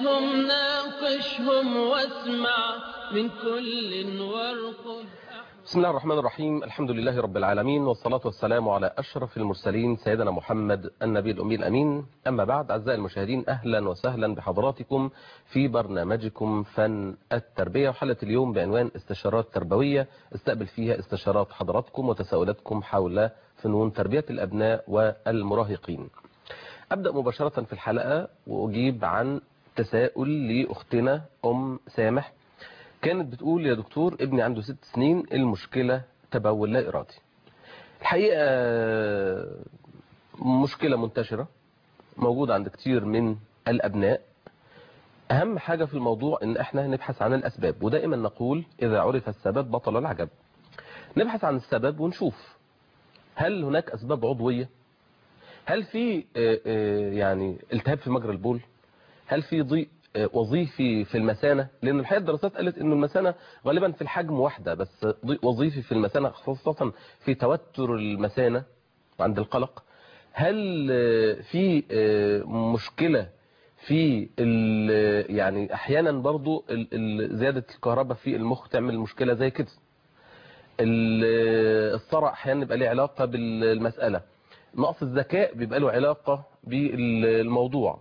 ناقشهم ناقشهم واسمع من كل وارقب بسم الله الرحمن الرحيم الحمد لله رب العالمين والصلاة والسلام على أشرف المرسلين سيدنا محمد النبي الأمي الأمين أما بعد أعزائي المشاهدين أهلا وسهلا بحضراتكم في برنامجكم فن التربية وحلقة اليوم بعنوان استشارات تربوية استقبل فيها استشارات حضراتكم وتساؤلاتكم حول فنون تربية الأبناء والمراهقين أبدأ مباشرة في الحلقة وأجيب عن تساؤل لأختنا أم سامح كانت بتقول يا دكتور ابني عنده ست سنين المشكلة تبول لا إرادي الحقيقة مشكلة منتشرة موجودة عند كتير من الأبناء أهم حاجة في الموضوع إن إحنا نبحث عن الأسباب ودائما نقول إذا عرف السبب بطل العجب نبحث عن السبب ونشوف هل هناك أسباب عضوية هل في يعني التهاب في مجرى البول هل في ضيق وظيفي في المثانة لأن الحقيقة الدراسات قالت أن المثانة غالبا في الحجم واحدة بس ضيق وظيفي في المثانة خاصة في توتر المثانة عند القلق هل في مشكلة في يعني أحيانا برضو زيادة الكهرباء في المخ تعمل مشكلة زي كده الصرع أحيانا يبقى له علاقة بالمسألة نقص الذكاء بيبقى له علاقة بالموضوع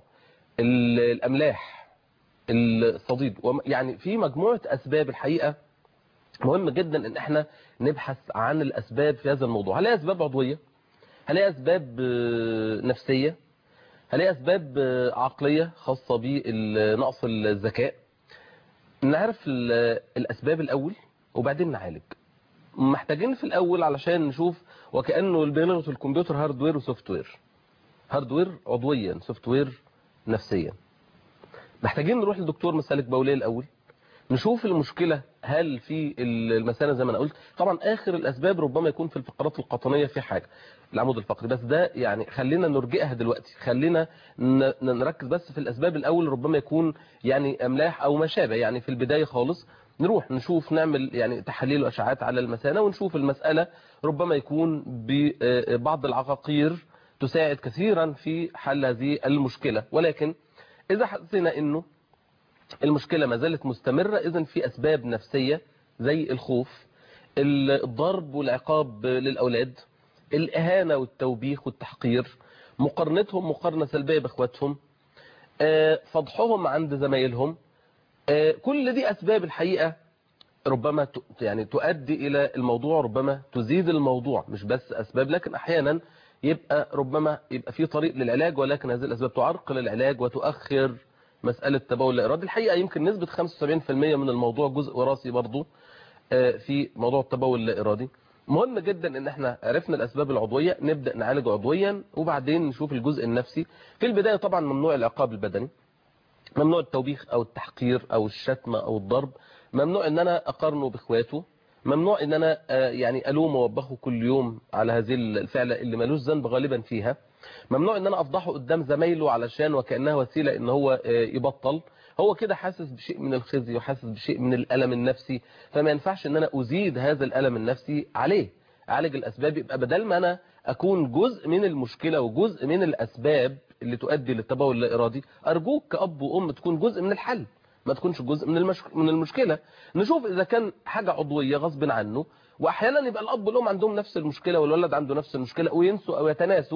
الأملاح الصديد يعني في مجموعة أسباب الحقيقة مهم جدا ان احنا نبحث عن الأسباب في هذا الموضوع هل هي أسباب عضوية هل هي أسباب نفسية هل هي أسباب عقلية خاصة بنقص الذكاء نعرف الأسباب الأول وبعدين نعالج محتاجين في الأول علشان نشوف وكأنه بيلغوا في الكمبيوتر هاردوير وسوفت وير هاردوير عضويا سوفت وير نفسيا محتاجين نروح لدكتور مسالك بوليه الاول نشوف المشكلة هل في المثانة زي ما انا قلت طبعا اخر الاسباب ربما يكون في الفقرات القطنية في حاجة العمود الفقري بس ده يعني خلينا نرجئها دلوقتي خلينا نركز بس في الاسباب الاول ربما يكون يعني املاح او ما شابه يعني في البداية خالص نروح نشوف نعمل يعني تحاليل واشعاعات على المثانة ونشوف المسألة ربما يكون ببعض العقاقير تساعد كثيرا في حل هذه المشكلة ولكن إذا حسينا أنه المشكلة ما زالت مستمرة إذن في أسباب نفسية زي الخوف الضرب والعقاب للأولاد الإهانة والتوبيخ والتحقير مقارنتهم مقارنة سلبية بإخواتهم فضحهم عند زمايلهم كل دي أسباب الحقيقة ربما يعني تؤدي إلى الموضوع ربما تزيد الموضوع مش بس أسباب لكن أحيانا يبقى ربما يبقى في طريق للعلاج ولكن هذه الأسباب تعرقل العلاج وتؤخر مسألة تبول الإرادي الحقيقة يمكن نسبة 75% من الموضوع جزء وراثي برضو في موضوع التبول الإرادي مهم جدا ان احنا عرفنا الأسباب العضوية نبدأ نعالج عضويا وبعدين نشوف الجزء النفسي في البداية طبعا ممنوع العقاب البدني ممنوع التوبيخ أو التحقير أو الشتم أو الضرب ممنوع ان انا اقارنه باخواته ممنوع ان انا يعني الوم ووبخه كل يوم على هذه الفعلة اللي ملوش ذنب غالبا فيها ممنوع ان انا افضحه قدام زمايله علشان وكأنها وسيلة ان هو يبطل هو كده حاسس بشيء من الخزي وحاسس بشيء من الألم النفسي فما ينفعش ان انا ازيد هذا الألم النفسي عليه اعالج الاسباب يبقى بدل ما انا اكون جزء من المشكلة وجزء من الاسباب اللي تؤدي للتبول اللا ارادي ارجوك كأب وام تكون جزء من الحل ما تكونش جزء من المشك... من المشكلة نشوف إذا كان حاجة عضوية غصب عنه وأحيانا يبقى الأب والأم عندهم نفس المشكلة والولد عنده نفس المشكلة وينسوا أو يتناسوا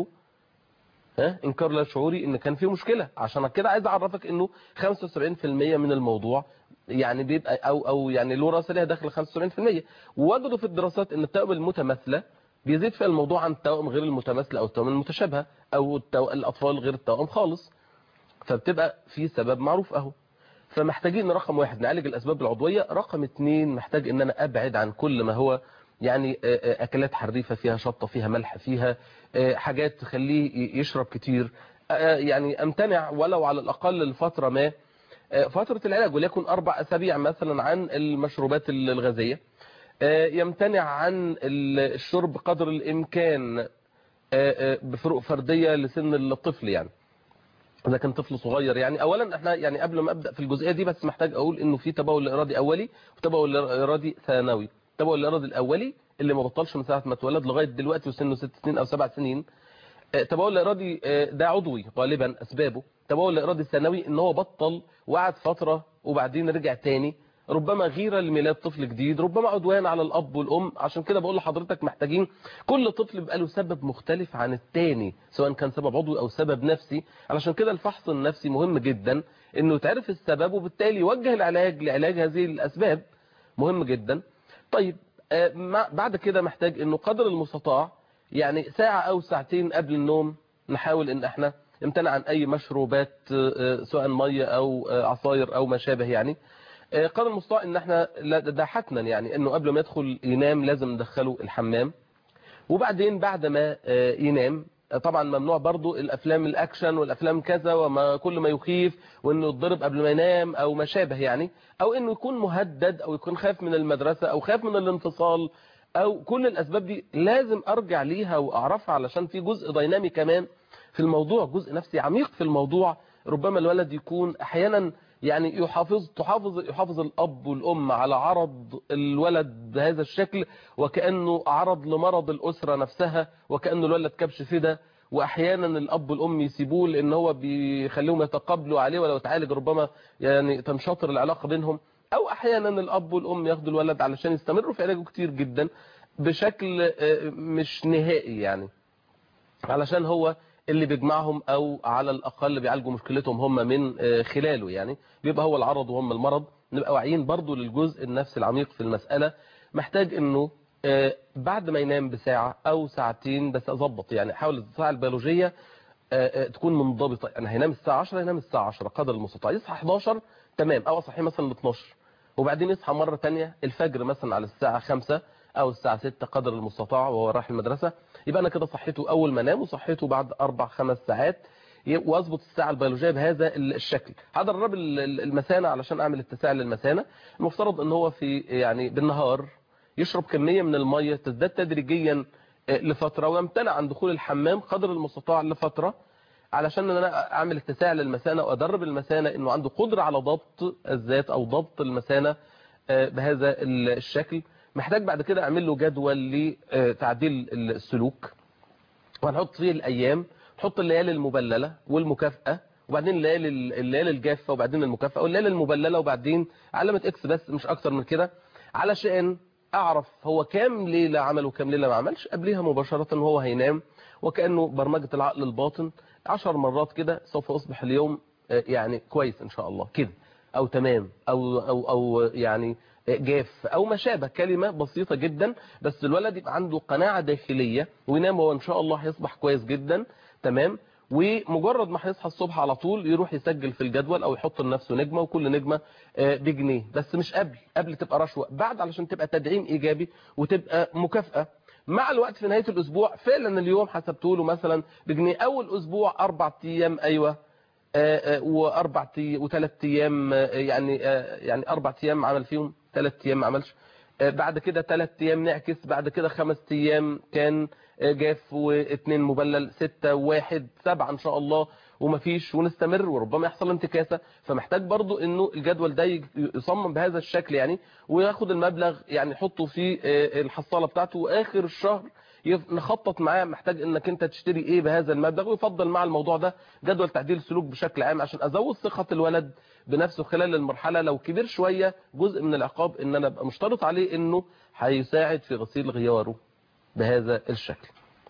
ها انكار لا شعوري ان كان في مشكلة عشان كده عايز اعرفك انه 75% من الموضوع يعني بيبقى او او يعني الوراثه ليها داخل 75% ووجدوا في الدراسات ان التوأم المتماثله بيزيد فيها الموضوع عن التوأم غير المتماثله او التوأم المتشابهه او التو... الاطفال غير التوأم خالص فبتبقى في سبب معروف اهو فمحتاجين رقم واحد نعالج الأسباب العضوية رقم اتنين محتاج ان انا ابعد عن كل ما هو يعني اكلات حريفة فيها شطة فيها ملح فيها حاجات تخليه يشرب كتير يعني امتنع ولو على الاقل لفترة ما فترة العلاج وليكن اربع اسابيع مثلا عن المشروبات الغازية يمتنع عن الشرب قدر الامكان بفروق فردية لسن الطفل يعني اذا كان طفل صغير يعني اولا احنا يعني قبل ما ابدا في الجزئيه دي بس محتاج اقول انه في تبول ارادي اولي وتبول ارادي ثانوي التبول الارادي الاولي اللي ما بطلش من ساعه ما اتولد لغايه دلوقتي وسنه ست سنين او سبع سنين التبول الارادي ده عضوي غالبا اسبابه التبول الارادي الثانوي ان هو بطل وقعد فتره وبعدين رجع تاني ربما غيرة لميلاد طفل جديد ربما عدوان على الأب والأم عشان كده بقول لحضرتك محتاجين كل طفل بيبقى له سبب مختلف عن التاني سواء كان سبب عضوي أو سبب نفسي علشان كده الفحص النفسي مهم جدا انه يتعرف السبب وبالتالي يوجه العلاج لعلاج هذه الأسباب مهم جدا طيب آه، مع- بعد كده محتاج انه قدر المستطاع يعني ساعة او ساعتين قبل النوم نحاول ان احنا نمتنع عن اي مشروبات آه، آه، سواء مية او آه، عصاير او ما شابه يعني آه، قدر المستطاع ان احنا لا- ده حتما يعني انه قبل ما يدخل ينام لازم ندخله الحمام وبعدين بعد ما آه، ينام آه، طبعا ممنوع برضو الافلام الاكشن والافلام كذا وما كل ما يخيف وانه يتضرب قبل ما ينام او ما شابه يعني او انه يكون مهدد او يكون خايف من المدرسة او خايف من الانفصال او كل الاسباب دي لازم ارجع ليها واعرفها علشان في جزء دينامي كمان في الموضوع جزء نفسي عميق في الموضوع ربما الولد يكون احيانا يعني يحافظ تحافظ يحافظ الاب والام على عرض الولد بهذا الشكل وكانه عرض لمرض الاسره نفسها وكانه الولد كبش فدا واحيانا الاب والام يسيبوه لان هو بيخليهم يتقبلوا عليه ولو اتعالج ربما يعني تنشطر العلاقه بينهم او احيانا الاب والام ياخدوا الولد علشان يستمروا في علاجه كتير جدا بشكل آه، مش نهائي يعني علشان هو اللي بيجمعهم او على الاقل بيعالجوا مشكلتهم هم من آه، خلاله يعني بيبقى هو العرض وهم المرض نبقى واعيين برضو للجزء النفسي العميق في المسألة محتاج انه آه، بعد ما ينام بساعة او ساعتين بس اظبط يعني حاول الساعة البيولوجية آه، آه، تكون منضبطة يعني هينام الساعة 10 ينام الساعة 10 قدر المستطاع يصحى 11 تمام او اصحيه مثلا ل 12 وبعدين يصحى مرة تانية الفجر مثلا على الساعة 5 او الساعة 6 قدر المستطاع وهو رايح المدرسة يبقى انا كده صحيته اول ما انام وصحيته بعد اربع خمس ساعات ي- واظبط الساعه البيولوجيه بهذا ال- الشكل هدرب ال- ال- المثانه علشان اعمل اتساع للمثانه المفترض ان هو في يعني بالنهار يشرب كميه من الميه تزداد تدريجيا آه، لفتره ويمتنع عن دخول الحمام قدر المستطاع لفتره علشان ان انا اعمل اتساع للمثانه وادرب المثانه انه عنده قدره على ضبط الذات او ضبط المثانه آه، بهذا ال- الشكل محتاج بعد كده اعمل له جدول لتعديل السلوك وهنحط فيه الايام نحط الليالي المبلله والمكافاه وبعدين الليالي الليالي الجافه وبعدين المكافاه والليالي المبلله وبعدين علامه اكس بس مش اكتر من كده علشان اعرف هو كام ليله عمل وكام ليله ما عملش قبليها مباشره وهو هينام وكانه برمجه العقل الباطن عشر مرات كده سوف يصبح اليوم آه، يعني كويس ان شاء الله كده او تمام او او او يعني جاف او ما شابه كلمه بسيطه جدا بس الولد يبقى عنده قناعه داخليه وينام هو ان شاء الله هيصبح كويس جدا تمام ومجرد ما هيصحى الصبح على طول يروح يسجل في الجدول او يحط لنفسه نجمه وكل نجمه آه، بجنيه بس مش قبل قبل تبقى رشوه بعد علشان تبقى تدعيم ايجابي وتبقى مكافاه مع الوقت في نهايه الاسبوع فعلا اليوم حسبته له مثلا بجنيه اول اسبوع اربع ايام ايوه آه، آه، واربع تي- وثلاث ايام آه، يعني آه، يعني اربع ايام عمل فيهم ثلاث ايام ما عملش آه، بعد كده ثلاث ايام نعكس بعد كده خمس ايام كان آه، جاف واثنين مبلل ستة واحد سبعة ان شاء الله ومفيش ونستمر وربما يحصل انتكاسة فمحتاج برضو انه الجدول ده يج- يصمم بهذا الشكل يعني وياخد المبلغ يعني يحطه في آه، الحصالة بتاعته واخر الشهر يف- نخطط معاه محتاج انك انت تشتري ايه بهذا المبلغ ويفضل مع الموضوع ده جدول تعديل السلوك بشكل عام عشان ازود ثقة الولد بنفسه خلال المرحلة لو كبر شوية جزء من العقاب ان انا ابقى مشترط عليه انه هيساعد في غسيل غياره بهذا الشكل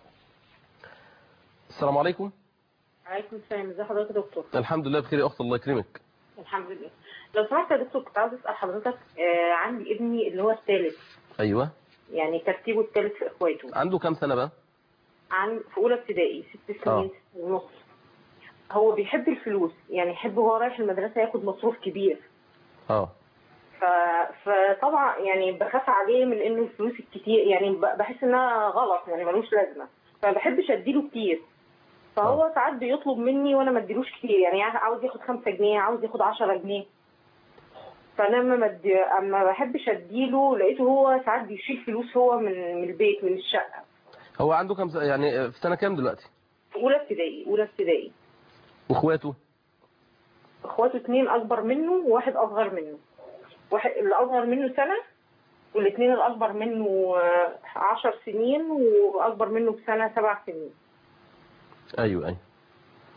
السلام عليكم عليكم السلام ازي حضرتك يا دكتور الحمد لله بخير يا اخت الله يكرمك الحمد لله لو سمحت يا دكتور كنت عاوز اسال حضرتك آه عندي ابني اللي هو الثالث ايوه يعني ترتيبه الثالث في اخواته عنده كام سنة بقى عن في اولى ابتدائي ست آه. سنين ست ونص هو بيحب الفلوس يعني يحب وهو رايح المدرسه ياخد مصروف كبير اه ف... فطبعا يعني بخاف عليه من انه الفلوس الكتير يعني ب- بحس انها غلط يعني ملوش لازمه فما بحبش اديله كتير فهو ساعات بيطلب مني وانا ما اديلوش كتير يعني عاوز ياخد 5 جنيه عاوز ياخد 10 جنيه فانا ما مد... اما ما بحبش اديله لقيته هو ساعات بيشيل فلوس هو من من البيت من الشقه هو عنده كام سنة يعني في سنة كام دلوقتي في اولى ابتدائي اولى ابتدائي واخواته اخواته اتنين اكبر منه وواحد اصغر منه واحد اللي اصغر منه سنه والاثنين الاكبر منه آه، عشر سنين واكبر منه بسنه سبع سنين ايوه ايوه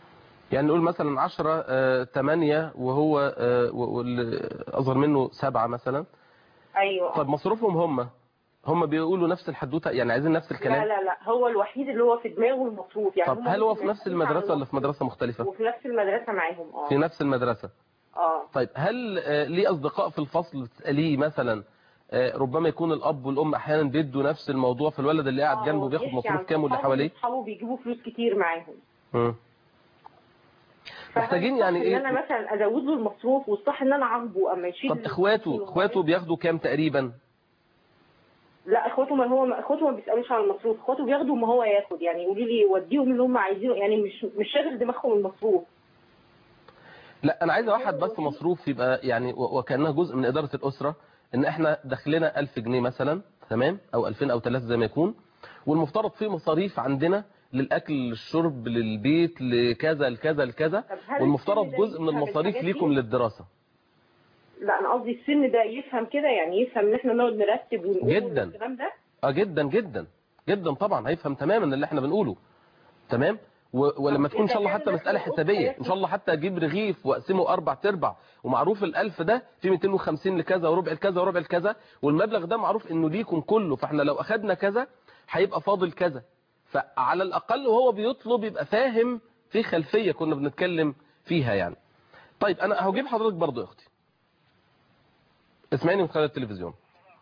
يعني نقول مثلا 10 8 وهو آه، و- واللي اصغر منه سبعة مثلا ايوه طب مصروفهم هم هم بيقولوا نفس الحدوته يعني عايزين نفس لا الكلام لا لا هو الوحيد اللي هو في دماغه المصروف يعني طب هم هل هو ممكن في نفس يسألوه عن المدرسه ولا في المصروف. مدرسه مختلفه وفي نفس المدرسه معاهم اه في نفس المدرسه اه طيب هل آه، ليه اصدقاء في الفصل تساليه مثلا آه، ربما يكون الاب والام احيانا بيدوا نفس الموضوع فالولد اللي قاعد آه، جنبه بياخد بيحكي مصروف عن كام واللي صحابه حواليه اصحابه بيجيبوا فلوس كتير معاهم مم. فهل محتاجين الصح يعني ان إيه؟ انا مثلا ازود له المصروف والصح ان انا اعاقبه اما يشيل طب الفلوس اخواته اللي اخواته معاه؟ بياخدوا كام تقريبا لا اخواته ما هو اخواته ما بيسالوش عن المصروف اخواته بياخدوا ما هو ياخد يعني يقولوا لي وديهم اللي هم عايزينه يعني مش مش شاغل دماغهم المصروف لا انا عايز واحد بس مصروف يبقى يعني و- وكانها جزء من اداره الاسره ان احنا دخلنا 1000 جنيه مثلا تمام او 2000 او 3 زي ما يكون والمفترض في مصاريف عندنا للاكل للشرب للبيت لكذا لكذا لكذا طب هل والمفترض السن ده جزء من يفهم المصاريف الحاجات ليكم دي؟ للدراسه لا انا قصدي السن ده يفهم كده يعني يفهم ان احنا نقعد نرتب ونقول جداً. الكلام ده اه جدا جدا جدا طبعا هيفهم تماما اللي احنا بنقوله تمام و- ولما طب تكون ان شاء الله إذا حتى كان مساله مثلاً حسابيه أسرة ان شاء الله حتى اجيب رغيف واقسمه اربع تربع ومعروف الالف ده في 250 لكذا وربع لكذا وربع لكذا والمبلغ ده معروف انه ليكم كله فاحنا لو اخدنا كذا هيبقى فاضل كذا فعلى الاقل وهو بيطلب يبقى فاهم في خلفيه كنا بنتكلم فيها يعني طيب انا هجيب حضرتك برضو يا اختي اسمعيني من خلال التلفزيون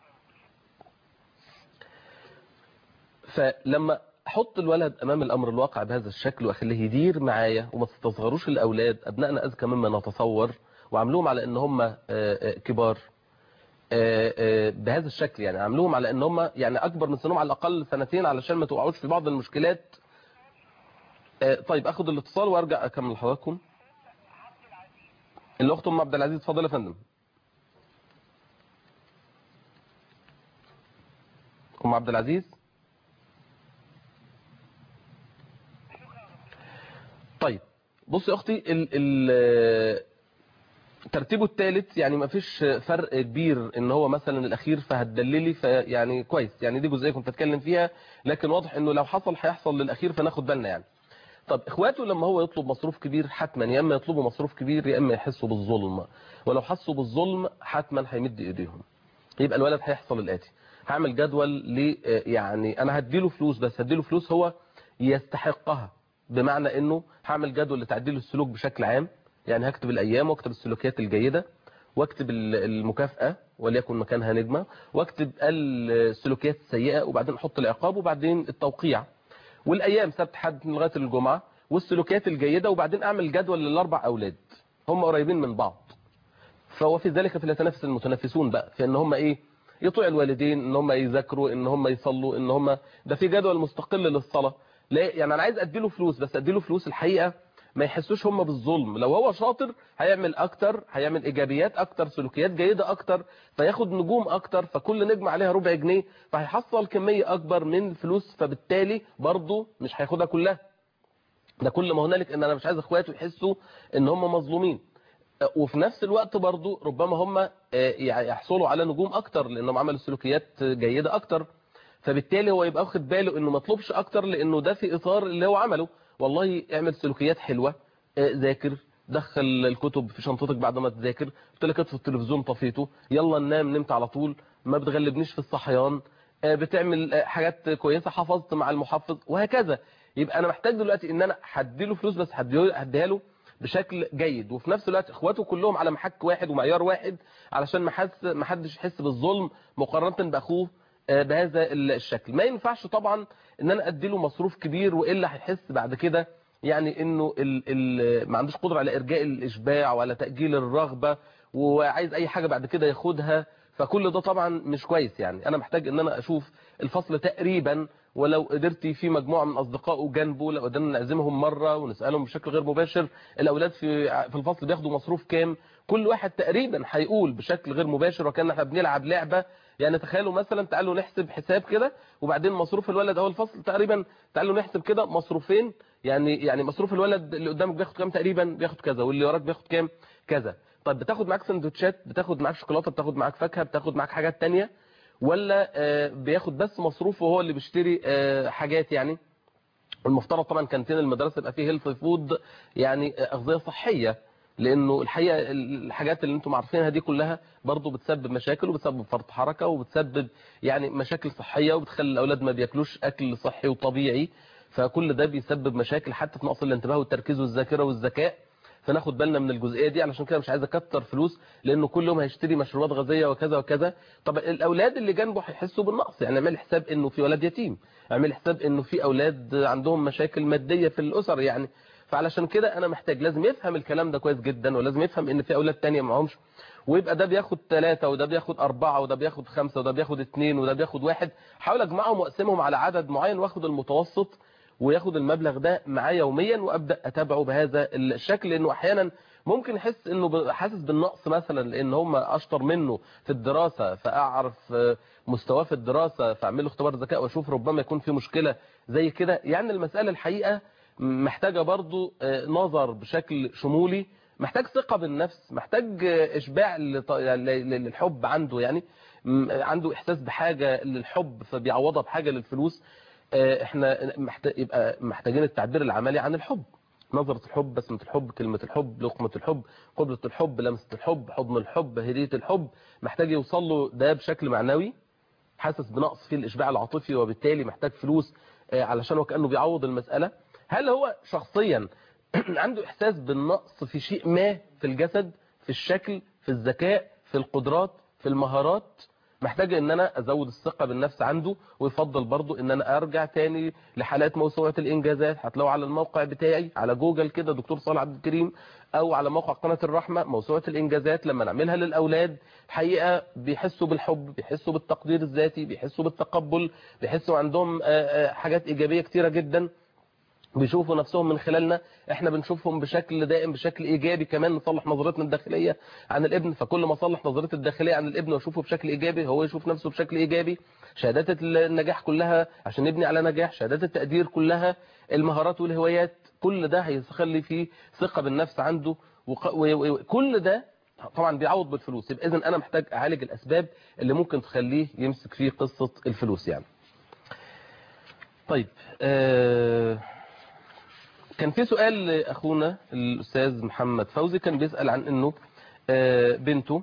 فلما احط الولد امام الامر الواقع بهذا الشكل واخليه يدير معايا وما تستصغروش الاولاد ابنائنا اذكى مما نتصور وعاملوهم على ان هم آه، آه، كبار آه، آه، بهذا الشكل يعني عاملوهم على ان هم يعني اكبر من سنهم على الاقل سنتين علشان ما تقعوش في بعض المشكلات آه، طيب اخد الاتصال وارجع اكمل لحضراتكم الاخت ام عبد العزيز اتفضل يا فندم ام عبد العزيز طيب بصي يا اختي ال ال ترتيبه الثالث يعني ما فيش فرق كبير ان هو مثلا الاخير فهتدللي فيعني كويس يعني دي جزئيه كنت اتكلم فيها لكن واضح انه لو حصل هيحصل للاخير فناخد بالنا يعني طب اخواته لما هو يطلب مصروف كبير حتما يا اما يطلبوا مصروف كبير يا اما يحسوا بالظلم ولو حسوا بالظلم حتما هيمد ايديهم يبقى الولد هيحصل الاتي هعمل جدول ل يعني انا هديله فلوس بس هديله فلوس هو يستحقها بمعنى انه هعمل جدول لتعديل السلوك بشكل عام يعني هكتب الايام واكتب السلوكيات الجيده واكتب ال- المكافاه وليكن مكانها نجمه واكتب السلوكيات السيئه وبعدين احط العقاب وبعدين التوقيع والايام سبت حد لغايه الجمعه والسلوكيات الجيده وبعدين اعمل جدول للاربع اولاد هم قريبين من بعض فهو في ذلك فليتنافس المتنافسون بقى في ان هم ايه يطيع الوالدين ان هم يذاكروا ان هم يصلوا ان هم ده في جدول مستقل للصلاه لا يعني انا عايز اديله فلوس بس اديله فلوس الحقيقه ما يحسوش هم بالظلم لو هو شاطر هيعمل اكتر هيعمل ايجابيات اكتر سلوكيات جيده اكتر فياخد نجوم اكتر فكل نجمه عليها ربع جنيه فهيحصل كميه اكبر من الفلوس فبالتالي برضه مش هياخدها كلها ده كل ما هنالك ان انا مش عايز اخواته يحسوا ان هم مظلومين وفي نفس الوقت برضو ربما هم آه، يحصلوا على نجوم اكتر لانهم عملوا سلوكيات جيدة اكتر فبالتالي هو يبقى واخد باله انه ما يطلبش اكتر لانه ده في اطار اللي هو عمله والله اعمل سلوكيات حلوة آه، ذاكر دخل الكتب في شنطتك بعد ما تذاكر قلت لك اطفي التلفزيون طفيته يلا ننام نمت على طول ما بتغلبنيش في الصحيان آه، بتعمل آه، حاجات كويسة حفظت مع المحفظ وهكذا يبقى انا محتاج دلوقتي ان انا هديله فلوس بس هديه- هديها له بشكل جيد وفي نفس الوقت اخواته كلهم على محك واحد ومعيار واحد علشان ما حس ما حدش يحس بالظلم مقارنه باخوه آه، بهذا ال- الشكل ما ينفعش طبعا ان انا ادي له مصروف كبير والا هيحس بعد كده يعني انه ال ال ما عندوش قدره على ارجاء الاشباع ولا تاجيل الرغبه وعايز اي حاجه بعد كده ياخدها فكل ده طبعا مش كويس يعني انا محتاج ان انا اشوف الفصل تقريبا ولو قدرتي في مجموعه من اصدقائه جنبه لو قدرنا نعزمهم مره ونسالهم بشكل غير مباشر الاولاد في في الفصل بياخدوا مصروف كام كل واحد تقريبا هيقول بشكل غير مباشر وكان احنا بنلعب لعبه يعني تخيلوا مثلا تعالوا نحسب حساب كده وبعدين مصروف الولد اهو الفصل تقريبا تعالوا نحسب كده مصروفين يعني يعني مصروف الولد اللي قدامك بياخد كام تقريبا بياخد كذا واللي وراك بياخد كام كذا طب بتاخد معاك سندوتشات بتاخد معاك شوكولاته بتاخد معاك فاكهه بتاخد معاك حاجات تانية ولا آه، بياخد بس مصروف وهو اللي بيشتري آه، حاجات يعني المفترض طبعا كانتين المدرسه يبقى فيه هيلث فود يعني اغذيه صحيه لانه الحقيقه الحاجات اللي انتم عارفينها دي كلها برضو بتسبب مشاكل وبتسبب فرط حركه وبتسبب يعني مشاكل صحيه وبتخلي الاولاد ما بياكلوش اكل صحي وطبيعي فكل ده بيسبب مشاكل حتى في نقص الانتباه والتركيز والذاكره والذكاء فناخد بالنا من الجزئيه دي علشان كده مش عايز اكتر فلوس لانه كل يوم هيشتري مشروبات غازيه وكذا وكذا طب الاولاد اللي جنبه هيحسوا بالنقص يعني اعمل حساب انه في ولد يتيم اعمل حساب انه في اولاد عندهم مشاكل ماديه في الاسر يعني فعلشان كده انا محتاج لازم يفهم الكلام ده كويس جدا ولازم يفهم ان في اولاد تانية معهمش ويبقى ده بياخد ثلاثة وده بياخد أربعة وده بياخد خمسة وده بياخد اثنين وده بياخد واحد حاول أجمعهم وأقسمهم على عدد معين وأخد المتوسط وياخد المبلغ ده معاه يوميا وأبدأ أتابعه بهذا الشكل لأنه أحيانا ممكن يحس انه حاسس بالنقص مثلا لان هم اشطر منه في الدراسة فاعرف مستواه في الدراسة فاعمل له اختبار ذكاء واشوف ربما يكون في مشكلة زي كده يعني المسألة الحقيقة محتاجة برضو نظر بشكل شمولي محتاج ثقة بالنفس محتاج اشباع للحب عنده يعني عنده احساس بحاجة للحب فبيعوضها بحاجة للفلوس احنا محتاج يبقى محتاجين التعبير العملي عن الحب نظرة الحب بسمة الحب كلمة الحب لقمة الحب قبلة الحب لمسة الحب حضن الحب هدية الحب محتاج يوصل له ده بشكل معنوي حاسس بنقص في الإشباع العاطفي وبالتالي محتاج فلوس علشان وكأنه بيعوض المسألة هل هو شخصيا عنده إحساس بالنقص في شيء ما في الجسد في الشكل في الذكاء في القدرات في المهارات محتاج ان انا ازود الثقة بالنفس عنده ويفضل برضو ان انا ارجع تاني لحالات موسوعة الانجازات هتلاقوا على الموقع بتاعي على جوجل كده دكتور صالح عبد الكريم او على موقع قناة الرحمة موسوعة الانجازات لما نعملها للاولاد الحقيقة بيحسوا بالحب بيحسوا بالتقدير الذاتي بيحسوا بالتقبل بيحسوا عندهم حاجات ايجابية كتيرة جدا بيشوفوا نفسهم من خلالنا احنا بنشوفهم بشكل دائم بشكل ايجابي كمان نصلح نظرتنا الداخلية عن الابن فكل ما اصلح نظرتي الداخلية عن الابن واشوفه بشكل ايجابي هو يشوف نفسه بشكل ايجابي شهادات النجاح كلها عشان نبني على نجاح شهادات التقدير كلها المهارات والهوايات كل ده هيخلي فيه ثقة بالنفس عنده وكل ده طبعا بيعوض بالفلوس يبقى اذا انا محتاج اعالج الاسباب اللي ممكن تخليه يمسك فيه قصة الفلوس يعني طيب آه كان في سؤال لأخونا الأستاذ محمد فوزي كان بيسأل عن أنه بنته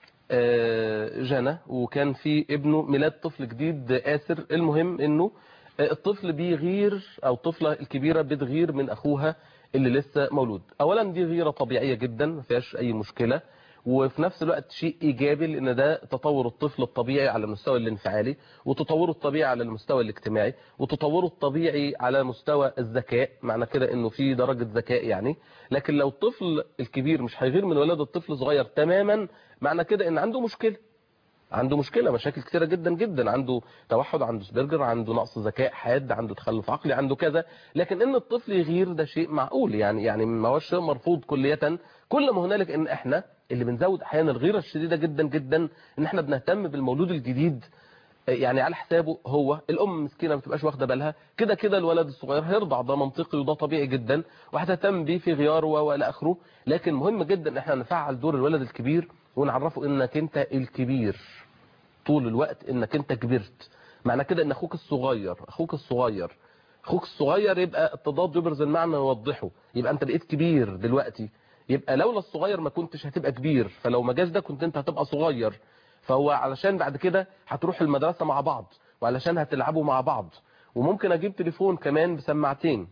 جنى وكان في ابنه ميلاد طفل جديد آسر المهم أنه الطفل بيغير أو الطفلة الكبيرة بتغير من أخوها اللي لسه مولود أولا دي غيرة طبيعية جدا ما فيهاش أي مشكلة وفي نفس الوقت شيء إيجابي لأن ده تطور الطفل الطبيعي على المستوى الانفعالي وتطوره الطبيعي على المستوى الاجتماعي وتطوره الطبيعي على مستوى الذكاء معنى كده أنه في درجة ذكاء يعني لكن لو الطفل الكبير مش هيغير من ولادة الطفل صغير تماما معنى كده أن عنده مشكلة عنده مشكلة مشاكل كثيرة جدا جدا عنده توحد عنده سبرجر عنده نقص ذكاء حاد عنده تخلف عقلي عنده كذا لكن ان الطفل يغير ده شيء معقول يعني يعني ما هوش شيء مرفوض كلية كل ما هنالك ان احنا اللي بنزود احيانا الغيرة الشديدة جدا جدا ان احنا بنهتم بالمولود الجديد يعني على حسابه هو الام مسكينه ما بتبقاش واخده بالها كده كده الولد الصغير هيرضع ده منطقي وده طبيعي جدا وهتهتم بيه في غياره والى اخره لكن مهم جدا ان احنا نفعل دور الولد الكبير ونعرفه انك انت الكبير طول الوقت انك انت كبرت معنى كده ان اخوك الصغير اخوك الصغير اخوك الصغير يبقى التضاد يبرز المعنى ويوضحه يبقى انت بقيت كبير دلوقتي يبقى لولا الصغير ما كنتش هتبقى كبير فلو ما جاش ده كنت انت هتبقى صغير فهو علشان بعد كده هتروح المدرسة مع بعض وعلشان هتلعبوا مع بعض وممكن اجيب تليفون كمان بسماعتين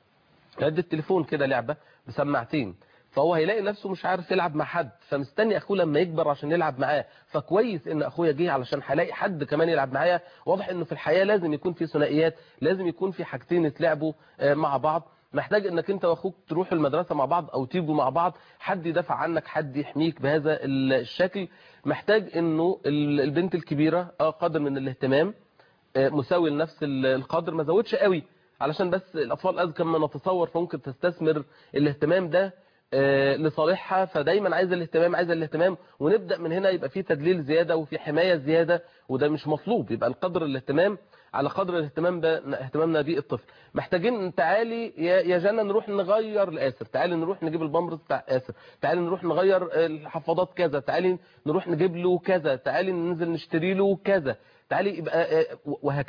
قد التليفون كده لعبة بسماعتين فهو هيلاقي نفسه مش عارف يلعب مع حد فمستني اخوه لما يكبر عشان يلعب معاه فكويس ان اخويا جه علشان هلاقي حد كمان يلعب معايا واضح انه في الحياة لازم يكون في ثنائيات لازم يكون في حاجتين يتلعبوا مع بعض محتاج انك انت واخوك تروحوا المدرسة مع بعض او تيجوا مع بعض حد يدافع عنك حد يحميك بهذا الشكل محتاج انه البنت الكبيرة قدر من الاهتمام مساوي لنفس القدر ما زودش قوي علشان بس الاطفال اذكى ما نتصور فممكن تستثمر الاهتمام ده لصالحها فدايما عايزه الاهتمام عايزه الاهتمام ونبدا من هنا يبقى في تدليل زياده وفي حمايه زياده وده مش مطلوب يبقى القدر الاهتمام على قدر الاهتمام اهتمامنا بيه الطفل محتاجين تعالي يا يا جنى نروح نغير لاسر تعالي نروح نجيب البامبرز بتاع اسر تعالي نروح نغير الحفاضات كذا تعالي نروح نجيب له كذا تعالي ننزل نشتري له كذا تعالي يبقى وهكذا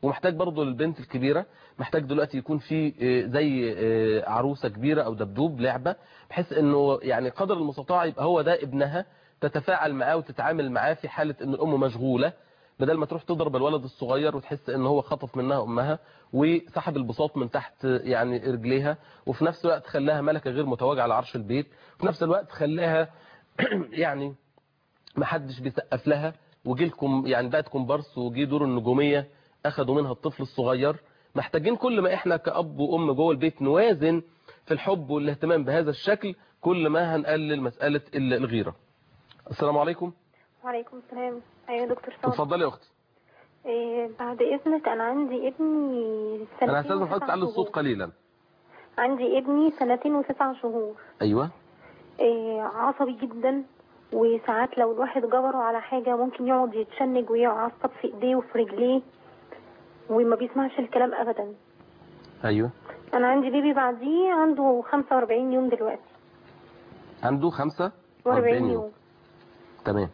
ومحتاج برضه للبنت الكبيرة محتاج دلوقتي يكون في آه، زي آه، عروسة كبيرة او دبدوب لعبة بحيث انه يعني قدر المستطاع يبقى هو ده ابنها تتفاعل معاه وتتعامل معاه في حالة ان الام مشغولة بدل ما تروح تضرب الولد الصغير وتحس ان هو خطف منها امها وسحب البساط من تحت يعني رجليها وفي نفس الوقت خلاها ملكة غير متواجعة على عرش البيت وفي نفس الوقت خلاها يعني ما حدش بيسقف لها وجي لكم يعني بقت كومبارس وجي دور النجومية اخدوا منها الطفل الصغير محتاجين كل ما احنا كأب وأم جوه البيت نوازن في الحب والاهتمام بهذا الشكل كل ما هنقلل مسألة ال- الغيرة السلام عليكم وعليكم السلام ايوه يا دكتور صالح اتفضلي يا اختي إيه بعد اذنك انا عندي ابني سنتين انا هستاذن حضرتك وتسع تعلي الصوت شهور. قليلا عندي ابني سنتين وتسع شهور ايوه إيه عصبي جدا وساعات لو الواحد جبره على حاجة ممكن يقعد يتشنج ويعصب في ايديه وفي رجليه وما بيسمعش الكلام ابدا ايوه انا عندي بيبي بعديه عنده 45 يوم دلوقتي عنده خمسة 40 يوم تمام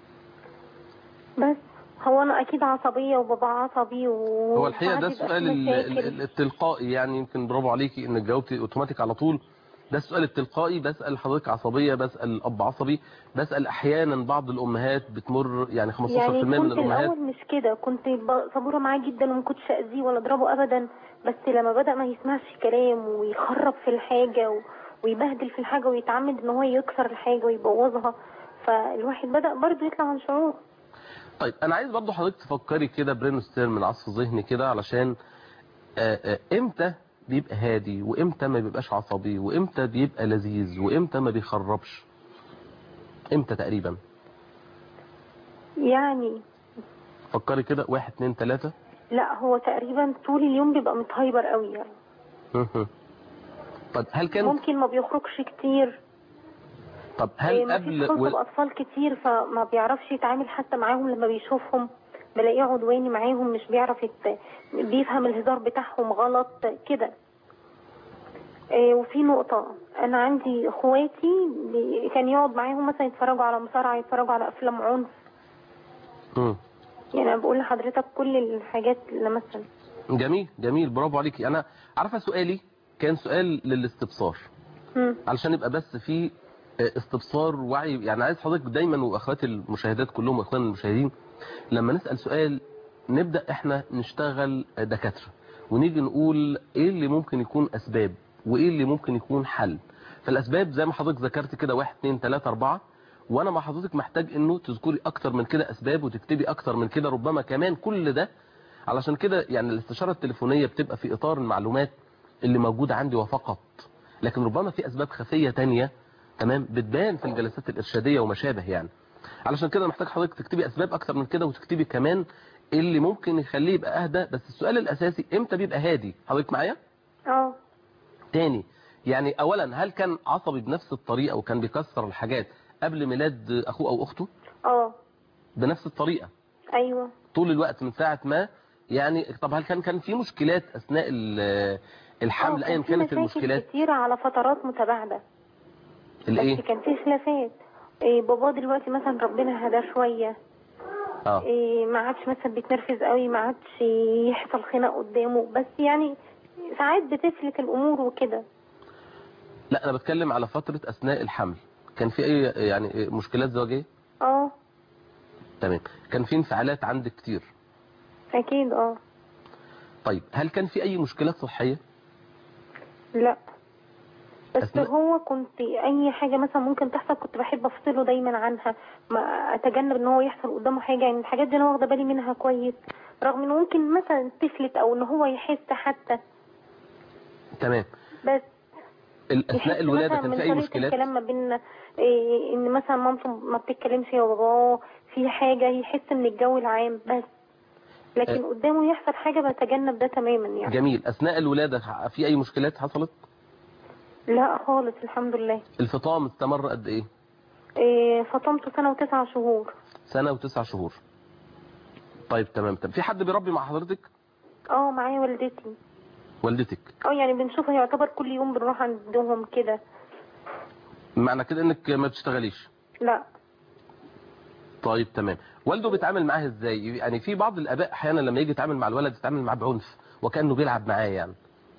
بس هو انا اكيد عصبية وبابا عصبي و هو الحقيقة ده وساعات يبقى السؤال في ال- ال- مشاكل. ال- التلقائي يعني يمكن برافو عليكي انك جاوبتي اوتوماتيك على طول ده السؤال التلقائي بسأل حضرتك عصبية بسأل الأب عصبي بسأل أحيانا بعض الأمهات بتمر يعني 15% يعني من كنت الأمهات الاول مش كده كنت ب- صبوره معاه جدا وما كنتش اذيه ولا اضربه ابدا بس لما بدا ما يسمعش كلام ويخرب في الحاجه و... ويبهدل في الحاجه ويتعمد ان هو يكسر الحاجه ويبوظها فالواحد بدا برضه يطلع عن شعور طيب أنا عايز برضو حضرتك تفكري كده برين ستير من عصف ذهني كده علشان آه، آه، إمتى بيبقى هادي وإمتى ما بيبقاش عصبي وإمتى بيبقى لذيذ وإمتى ما بيخربش إمتى تقريبا يعني فكري كده واحد اتنين تلاتة لا هو تقريبا طول اليوم بيبقى متهايبر قوي يعني طب هل كان ممكن ما بيخرجش كتير طب إيه، هل ما فيش قبل خلطه و... باطفال كتير فما بيعرفش يتعامل حتى معاهم لما بيشوفهم بلاقيه عدواني معاهم مش بيعرف يت... بيفهم الهزار بتاعهم غلط كده إيه، وفي نقطة أنا عندي إخواتي بي- كان يقعد معاهم مثلا يتفرجوا على مصارعة يتفرجوا على أفلام عنف مم. يعني أنا بقول لحضرتك كل الحاجات اللي مثلا جميل جميل برافو عليكي انا عارفه سؤالي كان سؤال للاستبصار مم. علشان يبقى بس في آه، استبصار وعي يعني عايز حضرتك دايما واخواتي المشاهدات كلهم واخواننا المشاهدين لما نسال سؤال نبدا احنا نشتغل دكاتره ونيجي نقول ايه اللي ممكن يكون اسباب وايه اللي ممكن يكون حل فالاسباب زي ما حضرتك ذكرت كده واحد اتنين تلاته اربعه وانا مع حضرتك محتاج انه تذكري اكتر من كده اسباب وتكتبي اكتر من كده ربما كمان كل ده علشان كده يعني الاستشاره التليفونيه بتبقى في اطار المعلومات اللي موجوده عندي وفقط لكن ربما في اسباب خفيه تانية تمام بتبان في الجلسات الارشاديه وما شابه يعني علشان كده محتاج حضرتك تكتبي اسباب اكتر من كده وتكتبي كمان إيه اللي ممكن يخليه يبقى اهدى بس السؤال الاساسي امتى بيبقى هادي حضرتك معايا اه تاني يعني اولا هل كان عصبي بنفس الطريقه وكان بيكسر الحاجات قبل ميلاد اخوه او اخته اه بنفس الطريقه أيوه طول الوقت من ساعه ما يعني طب هل كان كان في مشكلات اثناء ال- الحمل آه، ايا كان في كانت مشاكل المشكلات كتير على فترات متباعدة الايه بس كان في خلافات إيه بابا دلوقتي مثلا ربنا هداه شوية اه إيه ما عادش مثلا بيتنرفز قوي ما عادش يحصل خناق قدامه بس يعني ساعات بتفلت الامور وكده لا انا بتكلم على فتره اثناء الحمل كان في اي يعني مشكلات زوجيه اه تمام كان في انفعالات عندك كتير اكيد اه طيب هل كان في اي مشكلات صحيه لا بس أثناء- هو كنت اي حاجه مثلا ممكن تحصل كنت بحب افصله دايما عنها ما اتجنب ان هو يحصل قدامه حاجه يعني الحاجات دي انا واخده بالي منها كويس رغم انه ممكن مثلا تفلت او ان هو يحس حتى تمام بس ال- يحس اثناء الولاده مثلا كان من في اي طريقة مشكلات الكلام ما بيننا إيه ان مثلا مامته ما بتتكلمش يا بابا في حاجه يحس من الجو العام بس لكن قدامه يحصل حاجه بتجنب ده تماما يعني جميل اثناء الولاده في اي مشكلات حصلت لا خالص الحمد لله الفطام استمر قد ايه إيه فطمته سنه وتسعة شهور سنه وتسع شهور طيب تمام طب في حد بيربي مع حضرتك اه معايا والدتي والدتك اه يعني بنشوفها يعتبر كل يوم بنروح عندهم كده معنى كده انك ما بتشتغليش لا طيب تمام والده بيتعامل معاه ازاي يعني في بعض الاباء احيانا لما يجي يتعامل مع الولد يتعامل معاه بعنف وكانه بيلعب معاه يعني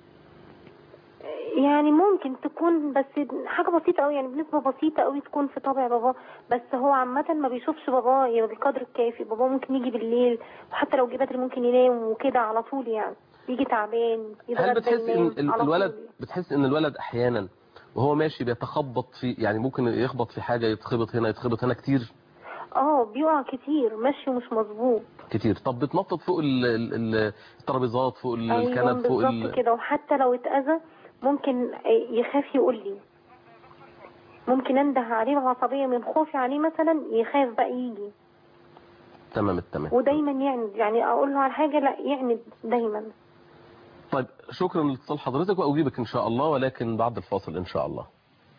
يعني ممكن تكون بس حاجة بسيطة قوي يعني بنسبة بسيطة قوي تكون في طبع باباه بس هو عامة ما بيشوفش باباه يعني بالقدر الكافي باباه ممكن يجي بالليل وحتى لو جه بدري ممكن ينام وكده على طول يعني يجي تعبان هل يتغدى بتحس ان ينام ال- على الولد طول. بتحس ان الولد احيانا وهو ماشي بيتخبط في يعني ممكن يخبط في حاجه يتخبط هنا يتخبط هنا كتير اه بيقع كتير ماشي مش مظبوط كتير طب بتنطط فوق ال- ال- ال- الترابيزات فوق ال- ايوه الكنب فوق بالظبط ال... كده وحتى لو اتأذى ممكن يخاف يقول لي ممكن انده عليه بعصبية من خوفي عليه مثلا يخاف بقى يجي تمام التمام ودايما يعند يعني اقول له على حاجة لا يعند دايما طيب شكرا لاتصال حضرتك واجيبك ان شاء الله ولكن بعد الفاصل ان شاء الله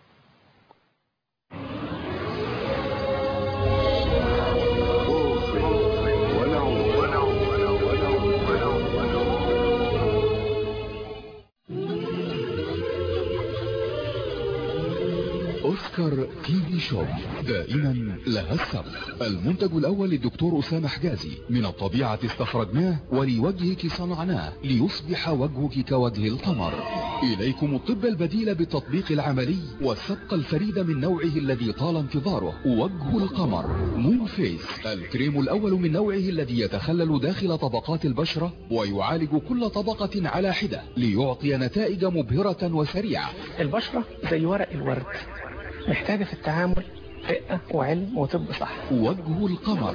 أوسكار تي في شوب دائما لها السبق المنتج الأول للدكتور أسامة حجازي من الطبيعة استخرجناه ولوجهك صنعناه ليصبح وجهك كوجه القمر إليكم الطب البديل بالتطبيق العملي والسبق الفريد من نوعه الذي طال انتظاره وجه القمر مون فيس الكريم الأول من نوعه الذي يتخلل داخل طبقات البشرة ويعالج كل طبقة على حدة ليعطي نتائج مبهرة وسريعة البشرة زي ورق الورد محتاجة في التعامل رقة وعلم وطب صح وجه القمر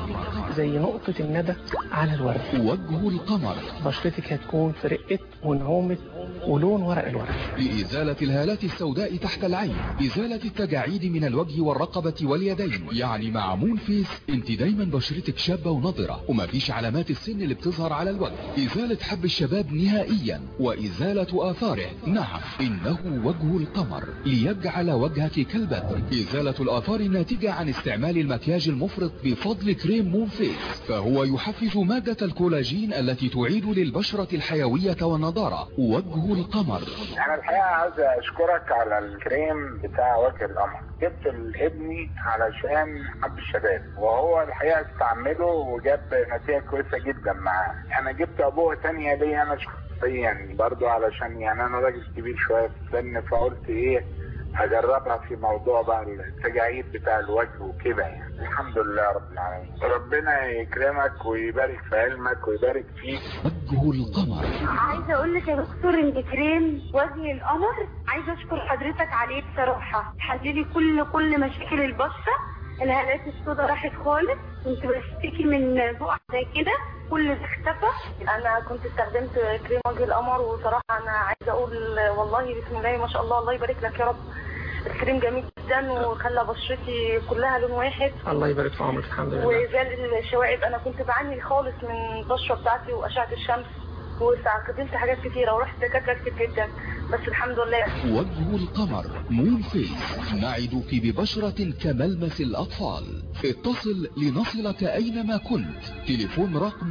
زي نقطة الندى على الورد وجه القمر بشرتك هتكون في رقة ونعومة ولون ورق الورد لإزالة الهالات السوداء تحت العين إزالة التجاعيد من الوجه والرقبة واليدين يعني مع مون فيس انت دايما بشرتك شابة ونضرة ومفيش علامات السن اللي بتظهر على الوجه إزالة حب الشباب نهائيا وإزالة آثاره نعم إنه وجه القمر ليجعل وجهك كالبدر إزالة الآثار الناتجة عن استعمال المكياج المفرط بفضل كريم مون فيس فهو يحفز مادة الكولاجين التي تعيد للبشرة الحيوية والنضارة وجه القمر انا الحقيقه عايز اشكرك على الكريم بتاع وجه القمر جبت لابني علشان حب الشباب وهو الحقيقه استعمله وجاب نتيجه كويسه جدا معاه انا جبت ابوه تانية ليا انا شخصيا برضو علشان يعني انا راجل كبير شويه في السن فقلت ايه هجربها في موضوع بقى التجاعيد بتاع الوجه وكده يعني الحمد لله رب العالمين ربنا يكرمك ويبارك في علمك ويبارك فيك وجه القمر عايزه اقول لك يا دكتور ان كريم وجه القمر عايزه اشكر حضرتك عليه بصراحه حللي كل كل مشاكل البشره الهالات السوداء راحت خالص كنت بشتكي من بقع زي كده كل ده اختفى انا كنت استخدمت كريم وجه القمر وصراحه انا عايزه اقول والله بسم الله ما شاء الله الله يبارك لك يا رب الكريم جميل جدا وخلى بشرتي كلها لون واحد الله يبارك في عمرك الحمد لله وزال الشوائب انا كنت بعاني خالص من البشره بتاعتي واشعه الشمس واستخدمت حاجات كتيره ورحت دكاتره كتير جدا بس الحمد لله وجه القمر مون فيس نعدك ببشرة كملمس الأطفال اتصل لنصلك أينما كنت تليفون رقم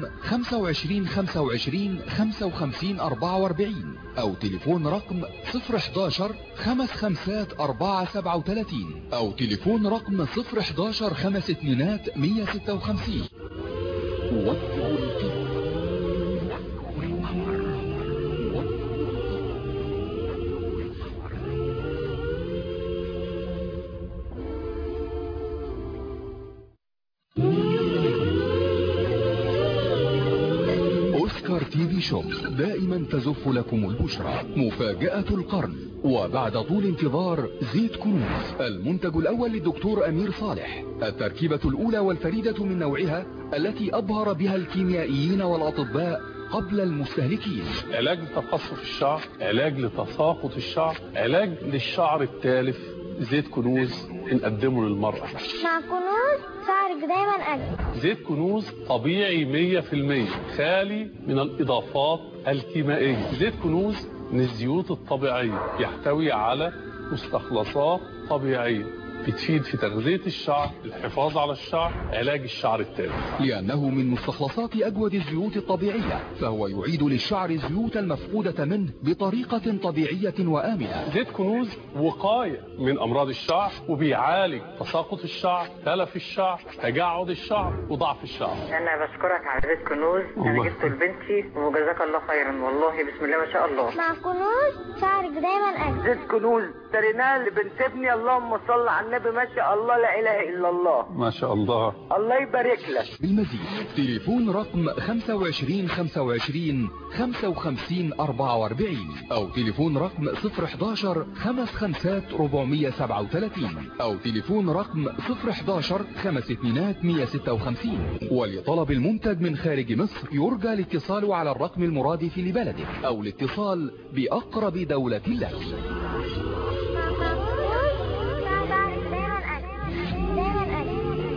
25 25 55 44 أو تليفون رقم 011 خمس خمسات 4 37 أو تليفون رقم 011 خمس اتنينات 156 وجه القمر أوسكار تي في شوب دائما تزف لكم البشرى مفاجأة القرن وبعد طول انتظار زيت كنوز المنتج الأول للدكتور أمير صالح التركيبة الأولى والفريدة من نوعها التي أبهر بها الكيميائيين والأطباء قبل المستهلكين علاج لتقصف الشعر علاج لتساقط الشعر علاج للشعر التالف زيت كنوز بنقدمه للمرأة مع كنوز شعرك دايما أجمل زيت كنوز طبيعي 100% خالي من الإضافات الكيميائية زيت كنوز من الزيوت الطبيعية يحتوي على مستخلصات طبيعية بتفيد في تغذية الشعر الحفاظ على الشعر علاج الشعر التالف لأنه من مستخلصات أجود الزيوت الطبيعية فهو يعيد للشعر الزيوت المفقودة منه بطريقة طبيعية وآمنة زيت كنوز وقاية من أمراض الشعر وبيعالج تساقط الشعر تلف الشعر تجعد الشعر وضعف الشعر انا بشكرك على زيت كنوز انا الله. جبته لبنتي وجزاك الله خيرا والله بسم الله ما شاء الله مع كنوز شعرك دايما أجمل زيت كنوز اشتريناه لبنت ابني اللهم صل على النبي ما شاء الله لا اله الا الله ما شاء الله الله يبارك لك بالمزيد تليفون رقم 25 25 55 44 أو تليفون رقم 011 55 437 أو تليفون رقم 011 5 اتنينات 156 ولطلب المنتج من خارج مصر يرجى الاتصال على الرقم المرادف لبلدك أو الاتصال بأقرب دولة لك شعرك دايما أجمل دايما أجمل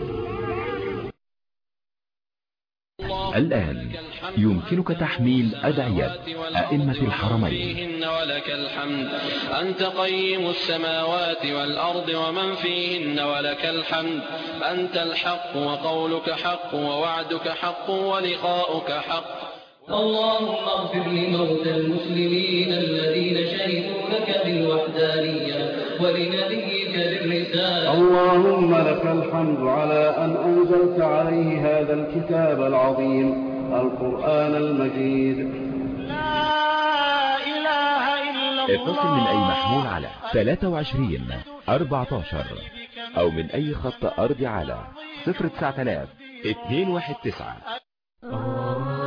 الآن يمكنك تحميل أدعية أئمة الحرمين فيهن ولك الحمد أنت قيم السماوات والأرض ومن فيهن ولك الحمد أنت الحق وقولك حق ووعدك حق ولقاؤك حق اللهم اغفر لموتى المسلمين الذين شهدوا لك بالوحدانية ولنبيك بالرسالة اللهم لك الحمد على أن أنزلت عليه هذا الكتاب العظيم القرآن المجيد اتصل من أي محمول على 23 14 أو من أي خط أرضي على 09000 219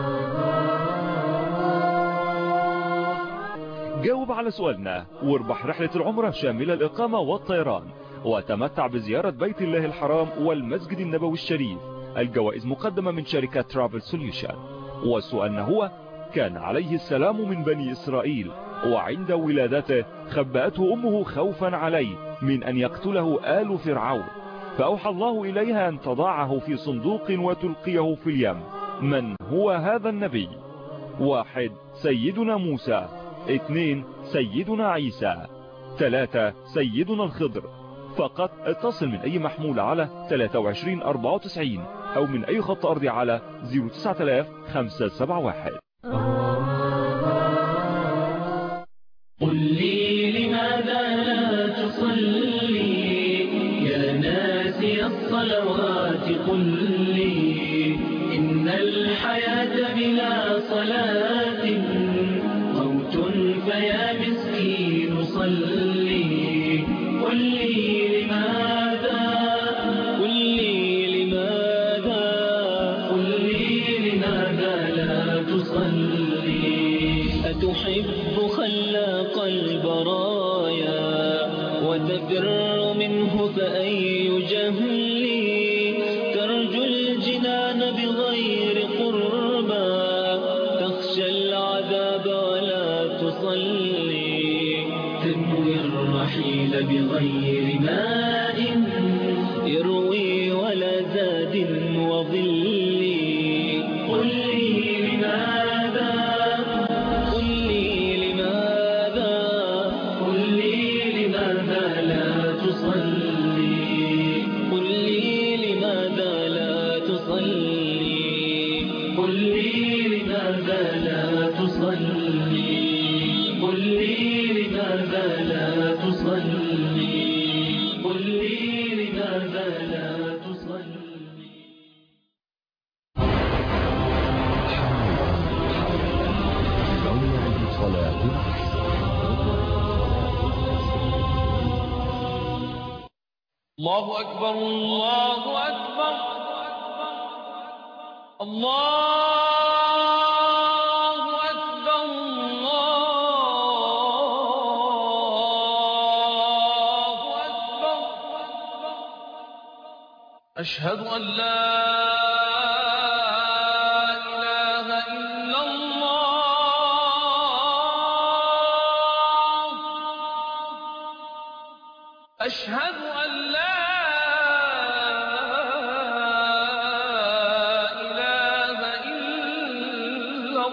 جاوب على سؤالنا واربح رحلة العمرة شاملة الإقامة والطيران وتمتع بزيارة بيت الله الحرام والمسجد النبوي الشريف الجوائز مقدمة من شركة ترافل سوليوشن وسؤالنا هو كان عليه السلام من بني إسرائيل وعند ولادته خبأته أمه خوفا عليه من أن يقتله آل فرعون فأوحى الله إليها أن تضعه في صندوق وتلقيه في اليم من هو هذا النبي واحد سيدنا موسى اثنين سيدنا عيسى ثلاثة سيدنا الخضر فقط اتصل من أي محمول على 23 94 أو من أي خط أرضي على 09000 571 قل لي لماذا لا تصلي يا ناسي الصلوات قل لي إن الحياة بلا صلاة موت فيا مسكين صلي قل لي لماذا قل لي لماذا قل لي لماذا لا تصلي أتحب خلاق البرايا وتفر منه فأي جهل ترجو الجنان بغير قربى تخشى العذاب ولا تصلي تنوي الرحيل بغير ماء يروي ولا زاد وظل قل لي لماذا قل لي لماذا قل لي لماذا لا تصلي قل لي لماذا لا تصلي قل لي لماذا لا تصلي قل لي لماذا لا تصلي قل لي لماذا لا تصلي موعد صلاة الله أكبر الله أكبر الله أكبر الله أكبر أشهد أن لا إله إلا الله أشهد أن لا إله إلا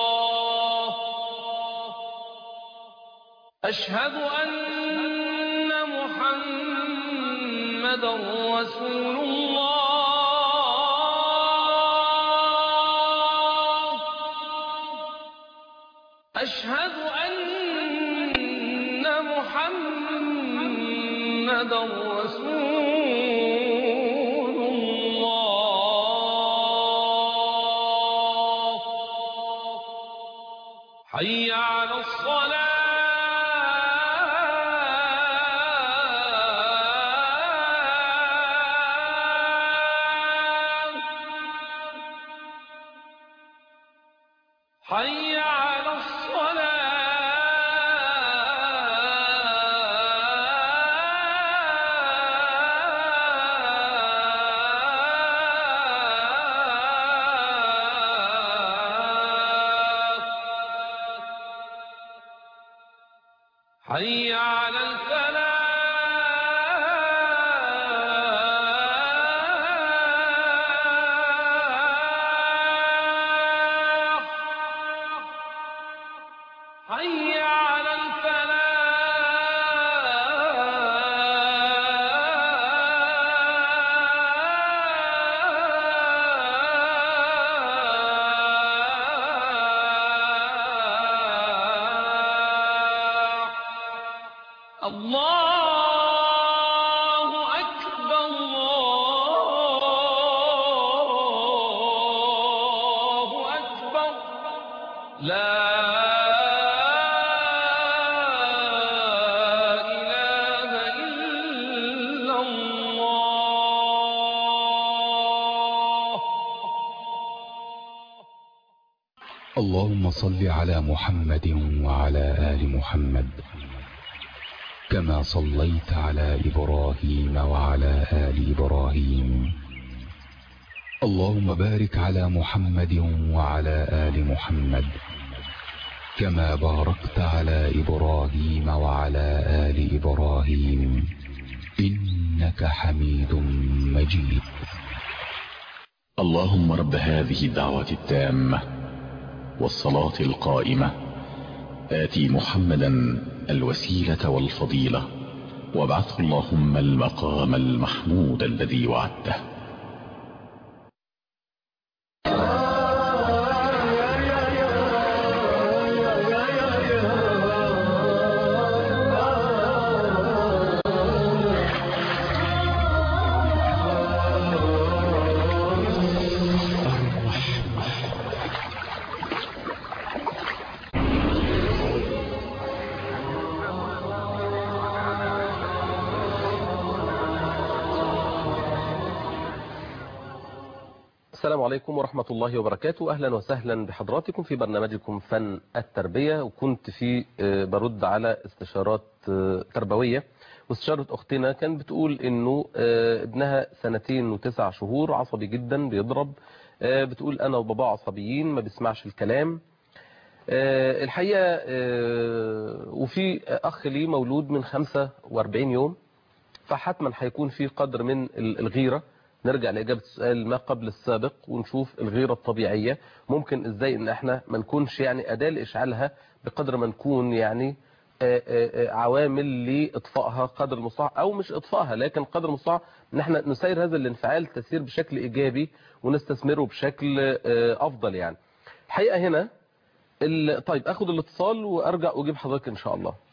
الله أشهد أن محمد رسول الله أشهد أن محمد رسول الله حي على الصلاة حي على الصلاة حي على الفلاح حي على الفلاح الله أكبر الله أكبر لا إله إلا الله اللهم صل على محمد وعلى آل محمد كما صليت على إبراهيم وعلى آل إبراهيم اللهم بارك على محمد وعلى آل محمد كما باركت على إبراهيم وعلى آل إبراهيم إنك حميد مجيد اللهم رب هذه الدعوة التامة والصلاة القائمة آتي محمدا الوسيلة والفضيلة وابعثه اللهم المقام المحمود الذي وعدته السلام عليكم ورحمة الله وبركاته أهلا وسهلا بحضراتكم في برنامجكم فن التربية وكنت في آه، برد على استشارات آه، تربوية واستشارة أختنا كان بتقول إنه آه، ابنها سنتين وتسع شهور عصبي جدا بيضرب آه، بتقول أنا وبابا عصبيين ما بيسمعش الكلام آه، الحقيقة آه، وفي أخ لي مولود من 45 يوم فحتما هيكون في قدر من ال- الغيرة نرجع لإجابة السؤال ما قبل السابق ونشوف الغيرة الطبيعية ممكن إزاي إن إحنا ما نكونش يعني أداة لإشعالها بقدر ما نكون يعني آه، آه، آه، عوامل لإطفائها قدر المستطاع أو مش إطفائها لكن قدر المستطاع إن إحنا نسير هذا الانفعال تسير بشكل إيجابي ونستثمره بشكل آه، أفضل يعني الحقيقة هنا ال- طيب أخد الاتصال وأرجع وأجيب حضرتك إن شاء الله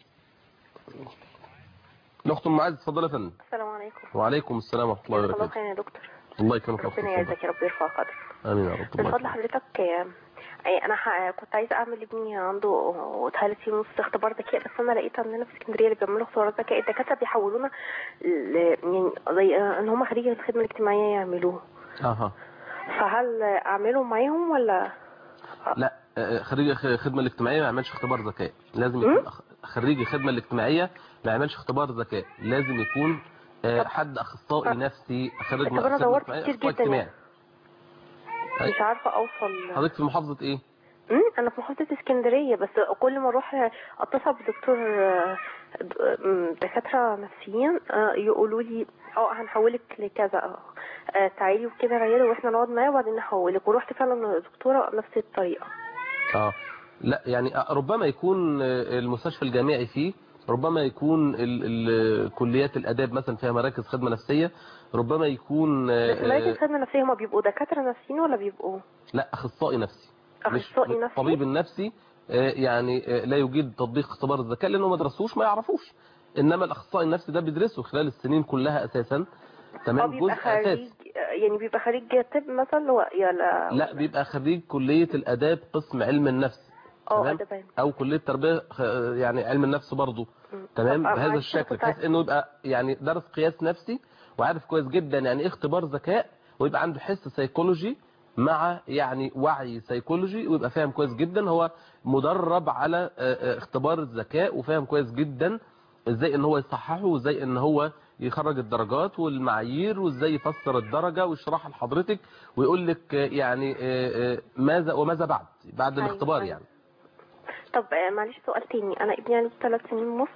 الأخت أم معاذ اتفضل يا فندم السلام عليكم وعليكم السلام ورحمة الله الله وبركاته خير يا دكتور الله يكرمك يا أخت ربنا اتفضل. يعزك يا رب يرفع قدرك آمين يا رب من الله فضل يكرمك. حضرتك آه، آه، انا ح- كنت عايزه اعمل لابني عنده ثالث نص اختبار ذكاء بس انا لقيت عندنا في اسكندريه اللي بيعملوا اختبارات ذكاء الدكاتره بيحولونا ل- يعني زي آه، ان هم خريج الخدمه الاجتماعيه يعملوه اها فهل اعمله معاهم ولا لا آه، خريج الخ- الخدمه الاجتماعيه ما يعملش اختبار ذكاء لازم يكون أخ- خريج الخدمه الاجتماعيه ما يعملش اختبار ذكاء لازم يكون آه، حد اخصائي نفسي خريج طب أنا خدمة دورت اجتماعية، كتير أخصائي جدا اجتماعي يعني. مش عارفه اوصل حضرتك في محافظه ايه امم انا في محافظه اسكندريه بس كل ما اروح اتصل بدكتور آه، د- آم، دكاتره نفسيين آه، يقولوا لي اه هنحولك لكذا آه، تعالي وكده رياضه واحنا نقعد معاه وبعدين نحولك ورحت فعلا لدكتوره نفس الطريقه اه لا يعني آه، ربما يكون آه، المستشفى الجامعي فيه ربما يكون ال ال كليات الاداب مثلا فيها مراكز خدمه نفسيه ربما يكون آه، بس مراكز آه، الخدمة النفسية هما بيبقوا دكاترة نفسيين ولا بيبقوا لا اخصائي نفسي أخصائي مش نفسي؟ الطبيب النفسي آه، يعني آه، لا يجيد تطبيق اختبار الذكاء لانه ما درسوش ما يعرفوش انما الاخصائي النفسي ده بيدرسه خلال السنين كلها اساسا اه تمام بيبقى جزء خريج اساسي يعني بيبقى خريج طب مثلا و- يلا لا بيبقى خريج كليه الاداب قسم علم النفس اه تمام أدبان او كليه تربيه خ- يعني علم النفس برضه تمام طب بهذا معلش الشكل كنت بحيث انه يبقى يعني درس قياس نفسي وعارف كويس جدا يعني ايه اختبار ذكاء ويبقى عنده حس سيكولوجي مع يعني وعي سيكولوجي ويبقى فاهم كويس جدا هو مدرب على آه، آه، اختبار الذكاء وفاهم كويس جدا ازاي ان هو يصححه وازاي ان هو يخرج الدرجات والمعايير وازاي يفسر الدرجة ويشرحها لحضرتك ويقول لك آه، يعني آه، آه، ماذا وماذا بعد بعد أيوة، الاختبار أيوة. يعني طب آه، معلش سؤال تاني انا ابني عنده ثلاث سنين ونص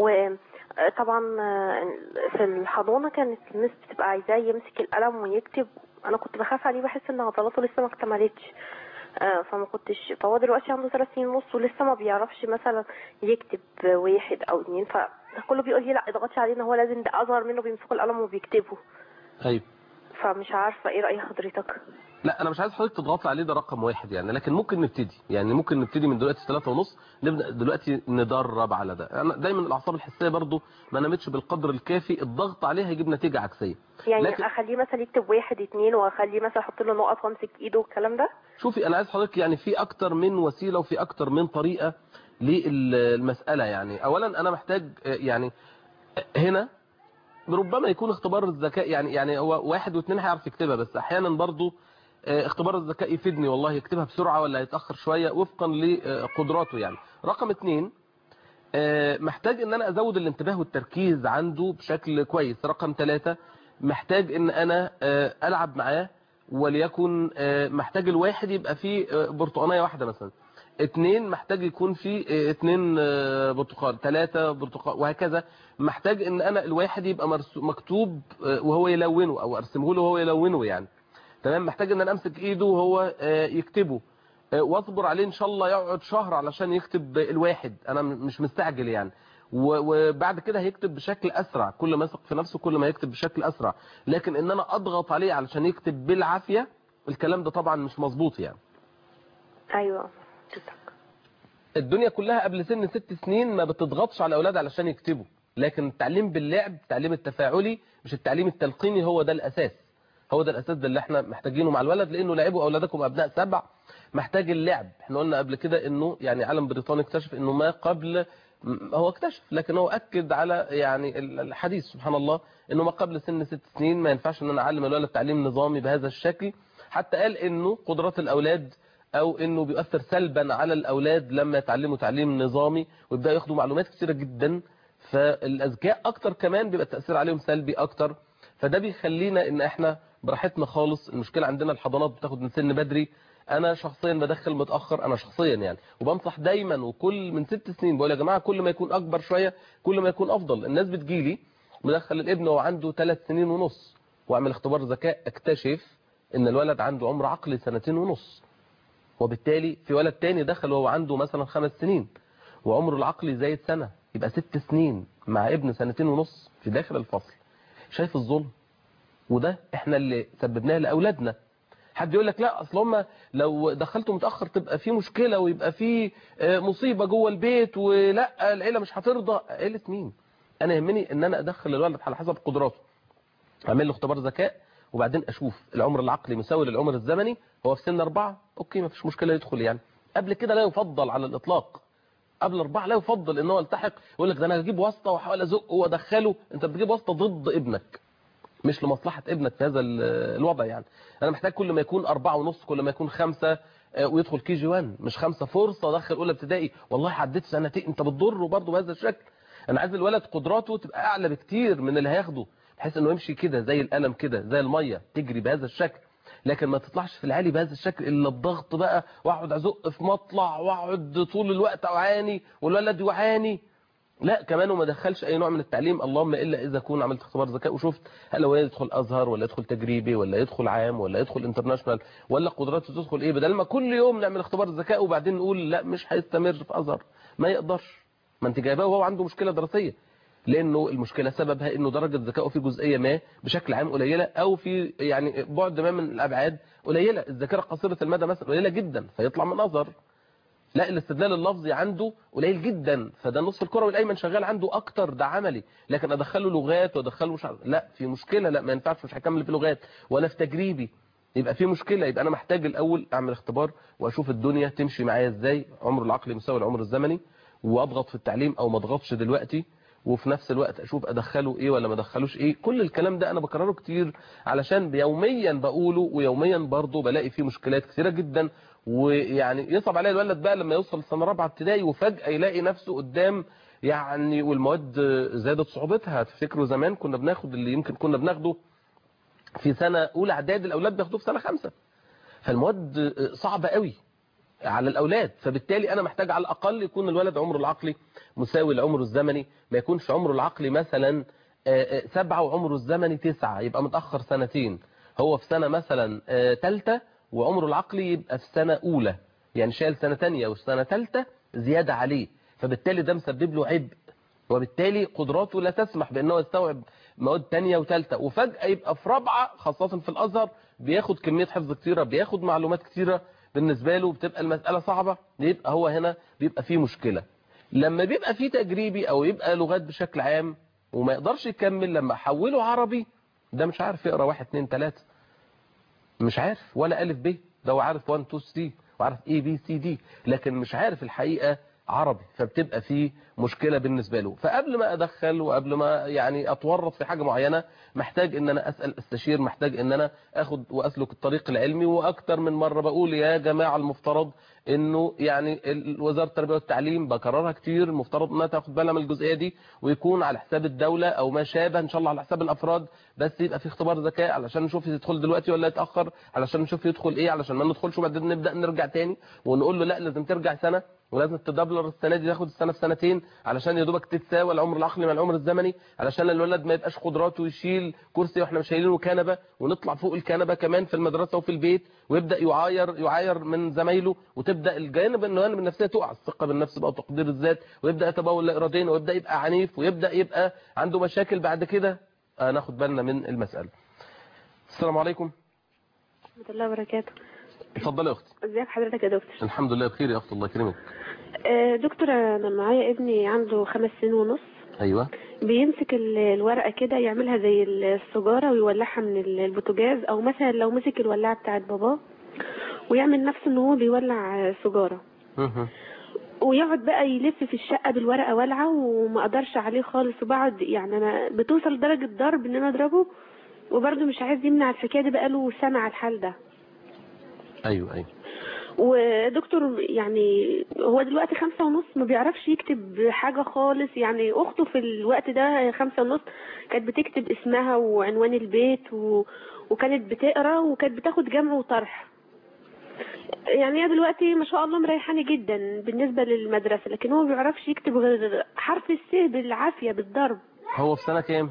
وطبعا في الحضانه كانت المس بتبقى عايزاه يمسك القلم ويكتب انا كنت بخاف عليه بحس ان عضلاته لسه ما اكتملتش آه، فما كنتش فهو دلوقتي عنده ثلاث سنين ونص ولسه ما بيعرفش مثلا يكتب واحد او اتنين فكله بيقول لي لا اضغطي عليه ان هو لازم ده اصغر منه بيمسكوا القلم وبيكتبوا ايوه فمش عارفه ايه راي حضرتك لا انا مش عايز حضرتك تضغطي عليه ده رقم واحد يعني لكن ممكن نبتدي يعني ممكن نبتدي من دلوقتي ثلاثة ونص نبدا دلوقتي ندرب على ده انا دايما الاعصاب الحسيه برضو ما نامتش بالقدر الكافي الضغط عليها هيجيب نتيجه عكسيه يعني لكن اخليه مثلا يكتب واحد اتنين واخليه مثلا احط له نقط وامسك ايده والكلام ده شوفي انا عايز حضرتك يعني في اكتر من وسيله وفي اكتر من طريقه للمساله يعني اولا انا محتاج آه، يعني هنا ربما يكون اختبار الذكاء يعني يعني هو واحد واثنين هيعرف يكتبها بس احيانا برضو آه، اختبار الذكاء يفيدني والله يكتبها بسرعه ولا يتاخر شويه وفقا لقدراته يعني رقم اثنين آه، محتاج ان انا ازود الانتباه والتركيز عنده بشكل كويس رقم ثلاثة محتاج ان انا آه، العب معاه وليكن آه، محتاج الواحد يبقى فيه آه، برتقانية واحدة مثلا اتنين محتاج يكون فيه آه، اتنين آه، برتقال ثلاثة برتقال وهكذا محتاج ان انا الواحد يبقى مرسو- مكتوب آه، وهو يلونه او ارسمه له وهو يلونه يعني تمام محتاج ان انا امسك ايده وهو آه، يكتبه آه، واصبر عليه ان شاء الله يقعد شهر علشان يكتب الواحد انا م- مش مستعجل يعني و- وبعد كده هيكتب بشكل اسرع كل ما يثق في نفسه كل ما يكتب بشكل اسرع لكن ان انا اضغط عليه علشان يكتب بالعافيه الكلام ده طبعا مش مظبوط يعني ايوه الدنيا كلها قبل سن ست سنين ما بتضغطش على الاولاد علشان يكتبوا لكن التعليم باللعب التعليم التفاعلي مش التعليم التلقيني هو ده الاساس هو ده الاساس ده اللي احنا محتاجينه مع الولد لانه لعبوا اولادكم ابناء سبع محتاج اللعب احنا قلنا قبل كده انه يعني عالم بريطاني اكتشف انه ما قبل م- هو اكتشف لكن هو اكد على يعني ال- الحديث سبحان الله انه ما قبل سن ست سنين ما ينفعش ان انا اعلم الولد تعليم نظامي بهذا الشكل حتى قال انه قدرات الاولاد او انه بيؤثر سلبا على الاولاد لما يتعلموا تعليم نظامي ويبداوا ياخدوا معلومات كثيره جدا فالاذكياء اكتر كمان بيبقى التاثير عليهم سلبي اكتر فده بيخلينا ان احنا براحتنا خالص المشكله عندنا الحضانات بتاخد من سن بدري انا شخصيا بدخل متاخر انا شخصيا يعني وبنصح دايما وكل من ست سنين بقول يا جماعه كل ما يكون اكبر شويه كل ما يكون افضل الناس بتجيلي مدخل الابن وهو عنده ثلاث سنين ونص واعمل اختبار ذكاء اكتشف ان الولد عنده عمر عقلي سنتين ونص وبالتالي في ولد تاني دخل وهو عنده مثلا خمس سنين وعمره العقلي زايد سنة يبقى ست سنين مع ابن سنتين ونص في داخل الفصل شايف الظلم وده احنا اللي سببناه لأولادنا حد يقول لك لا اصل هم لو دخلته متأخر تبقى في مشكلة ويبقى في آه، مصيبة جوه البيت ولا العيلة مش هترضى عيلة مين انا يهمني ان انا ادخل الولد على حسب قدراته اعمل له اختبار ذكاء وبعدين اشوف العمر العقلي مساوي للعمر الزمني هو في سن أربعة اوكي ما فيش مشكلة يدخل يعني قبل كده لا يفضل على الإطلاق قبل أربعة لا يفضل ان هو يلتحق يقول لك ده انا هجيب واسطة واحاول ازقه وادخله انت بتجيب واسطة ضد ابنك مش لمصلحة ابنك في هذا ال- الوضع يعني انا محتاج كل ما يكون أربعة ونص كل ما يكون خمسة آه، ويدخل كي جي 1 مش خمسة فرصة دخل اولى ابتدائي والله عديت سنتين انت بتضره برضه بهذا الشكل انا عايز الولد قدراته تبقى اعلى بكتير من اللي هياخده بحيث انه يمشي كده زي القلم كده زي المية تجري بهذا الشكل لكن ما تطلعش في العالي بهذا الشكل الا الضغط بقى واقعد ازق في مطلع واقعد طول الوقت اعاني والولد يعاني لا كمان وما دخلش اي نوع من التعليم اللهم الا اذا كون عملت اختبار ذكاء وشفت هل هو يدخل ازهر ولا يدخل تجريبي ولا يدخل عام ولا يدخل انترناشونال ولا قدراته تدخل ايه بدل ما كل يوم نعمل اختبار ذكاء وبعدين نقول لا مش هيستمر في ازهر ما يقدرش ما انت جايباه وهو عنده مشكله دراسيه لانه المشكله سببها انه درجه ذكائه في جزئيه ما بشكل عام قليله او في يعني بعد ما من الابعاد قليله الذاكره قصيره المدى مثلا قليله جدا فيطلع من نظر لا الاستدلال اللفظي عنده قليل جدا فده النصف الكروي الايمن شغال عنده اكتر ده عملي لكن ادخله لغات وادخله مش عارف لا في مشكله لا ما ينفعش مش هكمل في لغات ولا في تجريبي يبقى في مشكله يبقى انا محتاج الاول اعمل اختبار واشوف الدنيا تمشي معايا ازاي عمر العقل مساوي العمر الزمني واضغط في التعليم او ما اضغطش دلوقتي وفي نفس الوقت اشوف ادخله ايه ولا ما ادخلوش ايه كل الكلام ده انا بكرره كتير علشان يوميا بقوله ويوميا برضه بلاقي فيه مشكلات كثيره جدا ويعني يصعب عليا الولد بقى لما يوصل سنه رابعه ابتدائي وفجاه يلاقي نفسه قدام يعني والمواد زادت صعوبتها تفتكروا زمان كنا بناخد اللي يمكن كنا بناخده في سنه اولى اعداد الاولاد بياخدوه في سنه خمسة فالمواد صعبه قوي على الاولاد فبالتالي انا محتاج على الاقل يكون الولد عمره العقلي مساوي لعمره الزمني ما يكونش عمره العقلي مثلا سبعة وعمره الزمني تسعة يبقى متأخر سنتين هو في سنة مثلا تالتة وعمره العقلي يبقى في سنة أولى يعني شايل سنة تانية وسنة تالتة زيادة عليه فبالتالي ده مسبب له عبء وبالتالي قدراته لا تسمح بأنه يستوعب مواد تانية وتالتة وفجأة يبقى في رابعة خاصة في الأزهر بياخد كمية حفظ كتيرة بياخد معلومات كتيرة بالنسبة له بتبقى المسألة صعبة يبقى هو هنا بيبقى فيه مشكلة لما بيبقى فيه تجريبي أو يبقى لغات بشكل عام وما يقدرش يكمل لما أحوله عربي ده مش عارف يقرأ واحد اتنين تلاتة مش عارف ولا ألف ب ده هو عارف 1 2 3 وعارف اي بي سي دي لكن مش عارف الحقيقة عربي فبتبقى فيه مشكلة بالنسبة له فقبل ما ادخل وقبل ما يعني اتورط في حاجة معينة محتاج ان انا اسأل استشير محتاج ان انا اخد واسلك الطريق العلمي واكتر من مرة بقول يا جماعة المفترض انه يعني وزارة التربية والتعليم بكررها كتير المفترض انها تاخد بالها من الجزئية دي ويكون على حساب الدولة او ما شابه ان شاء الله على حساب الافراد بس يبقى في اختبار ذكاء علشان نشوف يدخل دلوقتي ولا يتأخر علشان نشوف يدخل ايه علشان ما ندخلش وبعدين نبدأ نرجع تاني ونقول له لا لازم ترجع سنة ولازم تدبلر السنه دي تاخد السنه في سنتين علشان يا دوبك تتساوى العمر العقلي مع العمر الزمني علشان الولد ما يبقاش قدراته يشيل كرسي واحنا مش شايلينه كنبه ونطلع فوق الكنبه كمان في المدرسه وفي البيت ويبدا يعاير يعاير من زمايله وتبدا الجانب الجوانب النفسيه تقع الثقه بالنفس بقى وتقدير الذات ويبدا يتبول لا اراديا ويبدا يبقى عنيف ويبدا يبقى عنده مشاكل بعد كده آه ناخد بالنا من المساله السلام عليكم ورحمة الله وبركاته اتفضلي يا اختي ازيك حضرتك يا دكتور الحمد لله بخير يا اختي الله يكرمك آه، دكتور انا معايا ابني عنده خمس سنين ونص ايوه بيمسك ال- الورقة كده يعملها زي السجارة ويولعها من ال- البوتاجاز او مثلا لو مسك الولاعة بتاعت باباه ويعمل نفسه ان هو بيولع آه، سجارة مهم. ويقعد بقى يلف في الشقة بالورقة والعة وما اقدرش عليه خالص وبقعد يعني انا بتوصل درجة ضرب ان انا اضربه وبرضه مش عايز يمنع الحكاية دي بقاله سنة على الحال ده ايوه ايوه ودكتور يعني هو دلوقتي خمسة ونص ما بيعرفش يكتب حاجة خالص يعني أخته في الوقت ده خمسة ونص كانت بتكتب اسمها وعنوان البيت و... وكانت بتقرا وكانت بتاخد جمع وطرح يعني هي دلوقتي ما شاء الله مريحاني جدا بالنسبة للمدرسة لكن هو ما بيعرفش يكتب غير حرف الس بالعافية بالضرب هو في سنه كام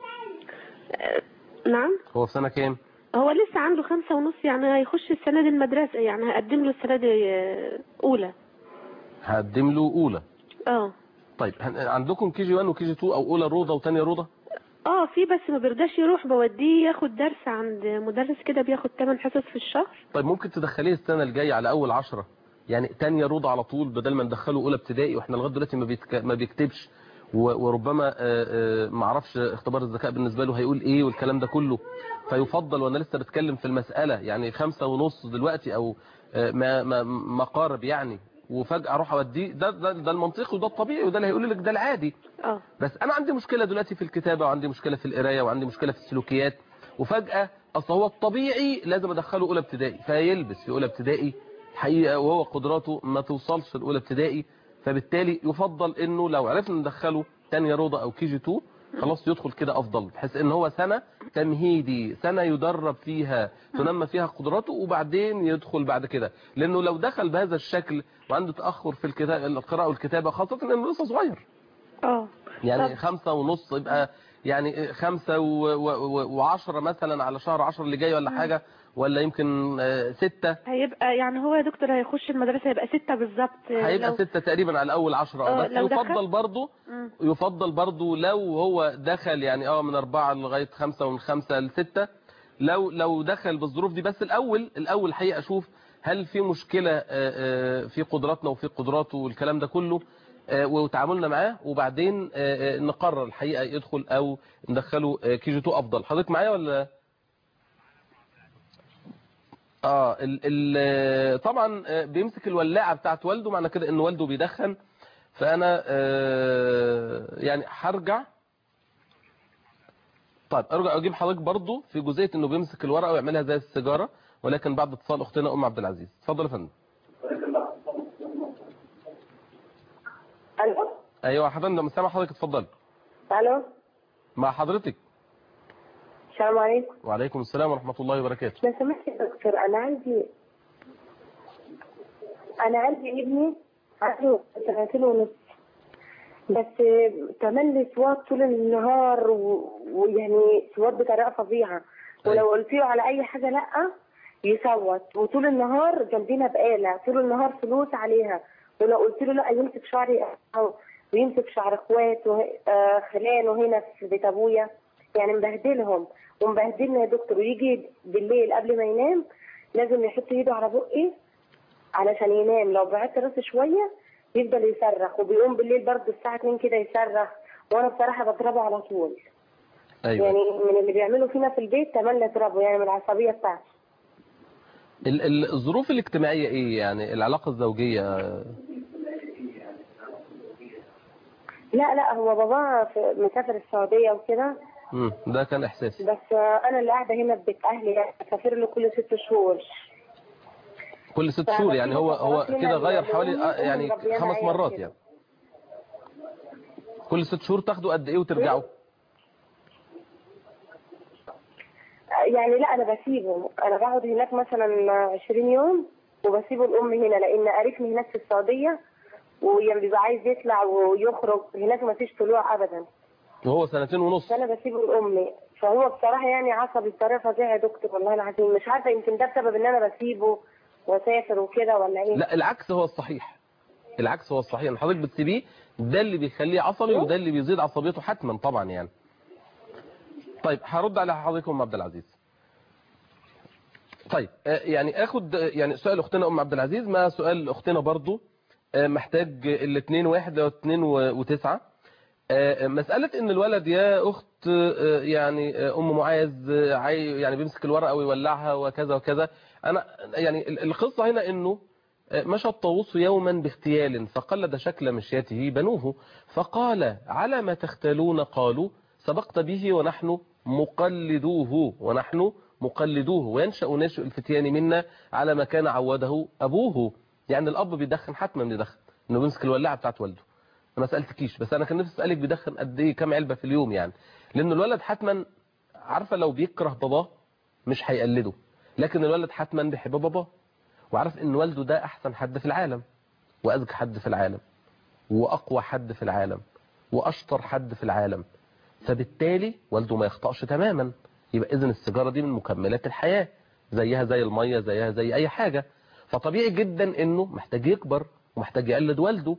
نعم هو في سنه كام هو لسه عنده خمسة ونص يعني هيخش السنة دي المدرسة يعني هقدم له السنة دي آه، أولى هقدم له اولى اه طيب هن- عندكم كي جي 1 وكي جي 2 او اولى روضه وثانيه روضه اه في بس ما بيرضاش يروح بوديه ياخد درس عند مدرس كده بياخد 8 حصص في الشهر طيب ممكن تدخليه السنه الجايه على اول عشرة يعني تانية روضه على طول بدل ما ندخله اولى ابتدائي واحنا لغايه دلوقتي ما, بيتك... ما بيكتبش و- وربما آه، آه، ما اعرفش اختبار الذكاء بالنسبه له هيقول ايه والكلام ده كله فيفضل وانا لسه بتكلم في المساله يعني خمسة ونص دلوقتي او آه، ما ما ما قارب يعني وفجاه اروح اوديه ده ده, ده المنطقي وده الطبيعي وده اللي هيقول لك ده العادي اه بس انا عندي مشكله دلوقتي في الكتابه وعندي مشكله في القرايه وعندي مشكله في السلوكيات وفجاه اصل هو الطبيعي لازم ادخله اولى ابتدائي فيلبس في اولى ابتدائي حقيقه وهو قدراته ما توصلش لاولى ابتدائي فبالتالي يفضل انه لو عرفنا ندخله ثانيه روضه او كي جي 2 خلاص يدخل كده افضل بحيث ان هو سنه تمهيدي سنه يدرب فيها تنمى فيها قدراته وبعدين يدخل بعد كده لانه لو دخل بهذا الشكل وعنده تاخر في الكتابه القراءه والكتابه خاصه انه لسه صغير اه يعني طب. خمسة ونص يبقى يعني خمسة و- و- وعشرة مثلا على شهر عشرة اللي جاي ولا حاجة ولا يمكن آه، ستة هيبقى يعني هو يا دكتور هيخش المدرسة هيبقى ستة بالظبط هيبقى لو- ستة تقريبا على أول عشرة آه، آه، بس لو دخل- يفضل برضو مم. يفضل برضو لو هو دخل يعني اه من أربعة لغاية خمسة ومن خمسة لستة لو لو دخل بالظروف دي بس الأول الأول حقيقة أشوف هل في مشكلة آه، آه، في قدراتنا وفي قدراته والكلام ده كله آه، وتعاملنا معاه وبعدين آه، آه، نقرر الحقيقة يدخل أو ندخله كي جي 2 أفضل حضرتك معايا ولا اه ال ال طبعا آه، بيمسك الولاعه بتاعت والده معنى كده ان والده بيدخن فانا آه، يعني هرجع طيب ارجع اجيب حضرتك برضو في جزئيه انه بيمسك الورقه ويعملها زي السيجاره ولكن بعد اتصال اختنا ام عبد العزيز اتفضل يا فندم الو ايوه يا فندم سامع حضرتك اتفضل الو مع حضرتك السلام عليكم وعليكم السلام ورحمه الله وبركاته لو سمحت يا دكتور انا عندي انا عندي ابني عنده سنتين ونص بس تملي سواد طول النهار و- ويعني سواد بطريقه فظيعه ولو قلت له على اي حاجه لا يصوت وطول النهار جنبينا بقاله طول النهار فلوس عليها ولو قلت له لا يمسك شعري أو ويمسك شعر اخواته آه، خلانه هنا في بيت ابويا يعني مبهدلهم ومبهدلنا يا دكتور ويجي بالليل قبل ما ينام لازم يحط ايده على بقي علشان ينام لو بعدت راسي شويه يفضل يصرخ وبيقوم بالليل برضه الساعه 2 كده يصرخ وانا بصراحه بضربه على طول ايوه يعني من اللي بيعمله فينا في البيت تملي اضربه يعني من العصبيه بتاعتي ال- ال- الظروف الاجتماعيه ايه يعني العلاقه الزوجيه لا لا هو بابا في- مسافر السعوديه وكده مم، ده كان احساسي بس آه، انا اللي قاعده هنا في بيت اهلي يعني بسافر له كل ست شهور كل ست شهور يعني هو هو فبسيبه كده غير فترات حوالي من آه، يعني ربنا خمس معايا مرات كده. يعني كل ست شهور تاخدوا قد ايه وترجعوا يعني لا انا بسيبه انا بقعد هناك مثلا 20 يوم وبسيبه الام هنا لان قريبني هناك في السعوديه ويعني بيبقى عايز يطلع ويخرج هناك ما فيش طلوع ابدا وهو سنتين ونص فانا بسيبه لامي فهو بصراحه يعني عصبي بطريقه فظيعه يا دكتور والله العظيم مش عارفه يمكن ده بسبب ان انا بسيبه واسافر وكده ولا ايه لا العكس هو الصحيح العكس هو الصحيح ان حضرتك بتسيبيه ده اللي بيخليه عصبي وده اللي بيزيد عصبيته حتما طبعا يعني طيب هرد على حضرتك ام عبد العزيز طيب آه، يعني اخد آه، يعني سؤال اختنا ام عبد العزيز مع سؤال اختنا برضو آه، محتاج الاثنين واحد او اثنين و- وتسعة آه، مسألة ان الولد يا اخت آه، يعني آه، ام معاذ آه، عاي- يعني بيمسك الورقة ويولعها وكذا وكذا انا يعني ال- القصة هنا انه آه، مشى الطاووس يوما باغتيال فقلد شكل مشيته بنوه فقال على ما تختالون قالوا سبقت به ونحن مقلدوه ونحن مقلدوه وينشأ ناشئ الفتيان منا على ما كان عوده أبوه يعني الأب بيدخن حتما بيدخن إنه بيمسك الولاعة بتاعت والده أنا ما سألتكيش بس أنا كان نفسي أسألك بيدخن قد إيه كام علبة في اليوم يعني لأن الولد حتما عارفة لو بيكره باباه مش هيقلده لكن الولد حتما بيحب باباه وعارف إن والده ده أحسن حد في العالم وأذكى حد في العالم وأقوى حد في العالم وأشطر حد في العالم فبالتالي والده ما يخطأش تماما يبقى إذن السيجارة دي من مكملات الحياة زيها زي المية زيها زي أي حاجة فطبيعي جدا إنه محتاج يكبر ومحتاج يقلد والده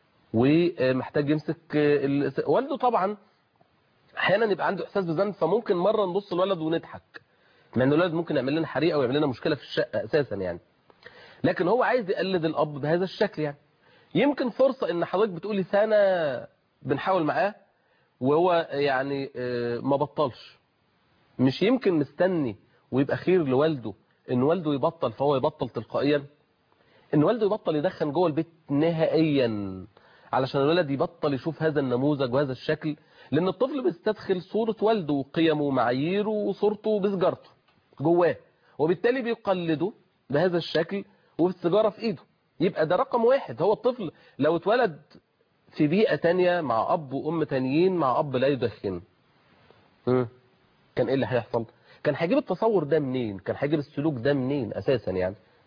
ومحتاج يمسك ال- والده طبعا احيانا يبقى عنده احساس بالذنب فممكن مره نبص الولد ونضحك مع ان الولد ممكن يعمل لنا حريقه ويعمل لنا مشكله في الشقه اساسا يعني لكن هو عايز يقلد الاب بهذا الشكل يعني يمكن فرصه ان حضرتك بتقولي سنه بنحاول معاه وهو يعني آه، ما بطلش مش يمكن مستني ويبقى خير لوالده ان والده يبطل فهو يبطل تلقائيا ان والده يبطل يدخن جوه البيت نهائيا علشان الولد يبطل يشوف هذا النموذج وهذا الشكل لان الطفل بيستدخل صورة والده وقيمه ومعاييره وصورته بسجارته جواه وبالتالي بيقلده بهذا الشكل والسيجارة في ايده يبقى ده رقم واحد هو الطفل لو اتولد في بيئة تانية مع اب وام تانيين مع اب لا يدخن مم. كان ايه اللي هيحصل كان هيجيب التصور ده منين كان هيجيب السلوك ده منين اساسا يعني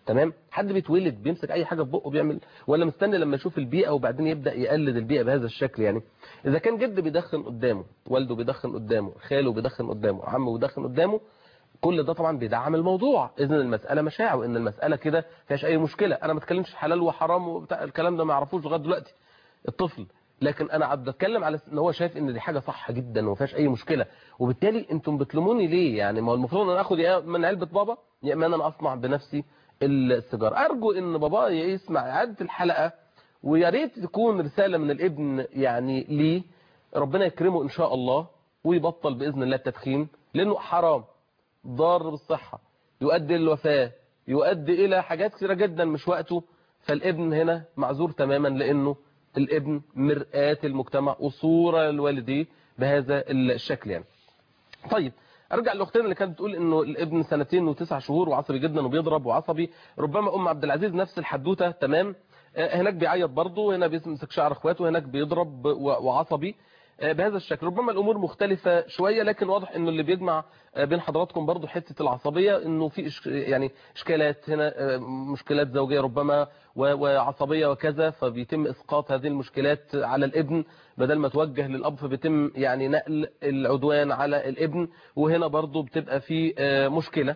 تمام حد بيتولد بيمسك اي حاجه في بقه بيعمل ولا مستني لما يشوف البيئه وبعدين يبدا يقلد البيئه بهذا الشكل يعني اذا كان جد بيدخن قدامه والده بيدخن قدامه خاله بيدخن قدامه عمه بيدخن قدامه كل ده طبعا بيدعم الموضوع اذا المساله مشاع وان المساله كده فيهاش اي مشكله انا ما بتكلمش حلال وحرام وبتاع الكلام ده ما يعرفوش لغايه دلوقتي الطفل لكن انا عم بتكلم على ان هو شايف ان دي حاجه صح جدا وما فيهاش اي مشكله وبالتالي انتم بتلوموني ليه يعني ما هو المفروض ان اخد يا من علبه بابا يا اما انا اصنع بنفسي السيجاره ارجو ان بابا يسمع اعاده الحلقه ويا ريت تكون رساله من الابن يعني ليه ربنا يكرمه ان شاء الله ويبطل باذن الله التدخين لانه حرام ضار بالصحه يؤدي للوفاه يؤدي الى حاجات كثيره جدا مش وقته فالابن هنا معذور تماما لانه الابن مرآة المجتمع وصورة لوالديه بهذا الشكل يعني طيب ارجع لاختنا اللي كانت بتقول انه الابن سنتين وتسع شهور وعصبي جدا وبيضرب وعصبي ربما ام عبد العزيز نفس الحدوته تمام هناك بيعيط برضه هنا بيمسك شعر اخواته هناك بيضرب وعصبي بهذا الشكل ربما الامور مختلفه شويه لكن واضح انه اللي بيجمع بين حضراتكم برضو حته العصبيه انه في إش... يعني اشكالات هنا مشكلات زوجيه ربما وعصبيه وكذا فبيتم اسقاط هذه المشكلات على الابن بدل ما توجه للاب فبيتم يعني نقل العدوان على الابن وهنا برضو بتبقى في مشكله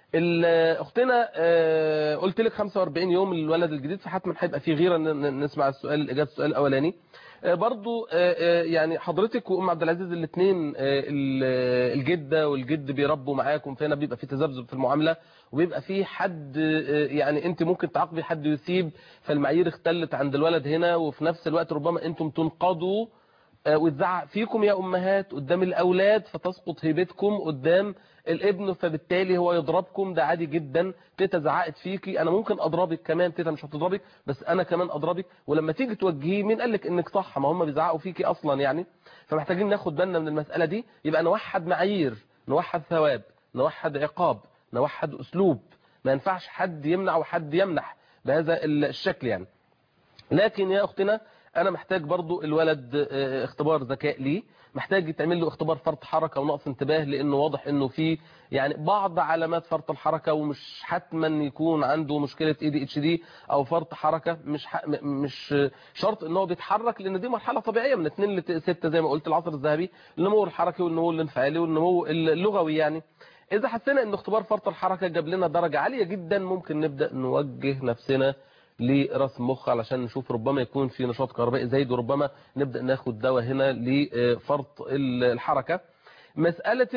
اختنا قلت لك 45 يوم الولد الجديد فحتما هيبقى في غيره نسمع السؤال اجابه السؤال الاولاني برضو يعني حضرتك وام عبد العزيز الاثنين الجده والجد بيربوا معاكم فهنا بيبقى في تذبذب في المعامله وبيبقى في حد يعني انت ممكن تعاقبي حد يسيب فالمعايير اختلت عند الولد هنا وفي نفس الوقت ربما انتم تنقضوا وتزعق فيكم يا امهات قدام الاولاد فتسقط هيبتكم قدام الابن فبالتالي هو يضربكم ده عادي جدا تيتا زعقت فيكي انا ممكن اضربك كمان تيتا مش هتضربك بس انا كمان اضربك ولما تيجي توجهيه مين قال لك انك صح ما هم بيزعقوا فيكي اصلا يعني فمحتاجين ناخد بالنا من المساله دي يبقى نوحد معايير نوحد ثواب نوحد عقاب نوحد اسلوب ما ينفعش حد يمنع وحد يمنح بهذا الشكل يعني لكن يا اختنا انا محتاج برضو الولد اختبار ذكاء ليه محتاج يتعمل له اختبار فرط حركة ونقص انتباه لانه واضح انه في يعني بعض علامات فرط الحركة ومش حتما يكون عنده مشكلة اي دي اتش دي او فرط حركة مش ح... مش شرط ان هو بيتحرك لان دي مرحلة طبيعية من 2 ل 6 زي ما قلت العصر الذهبي النمو الحركي والنمو الانفعالي والنمو اللغوي يعني اذا حسينا ان اختبار فرط الحركة جاب لنا درجة عالية جدا ممكن نبدأ نوجه نفسنا لراس مخ علشان نشوف ربما يكون في نشاط كهربائي زايد وربما نبدأ ناخد دواء هنا لفرط الحركة مسألة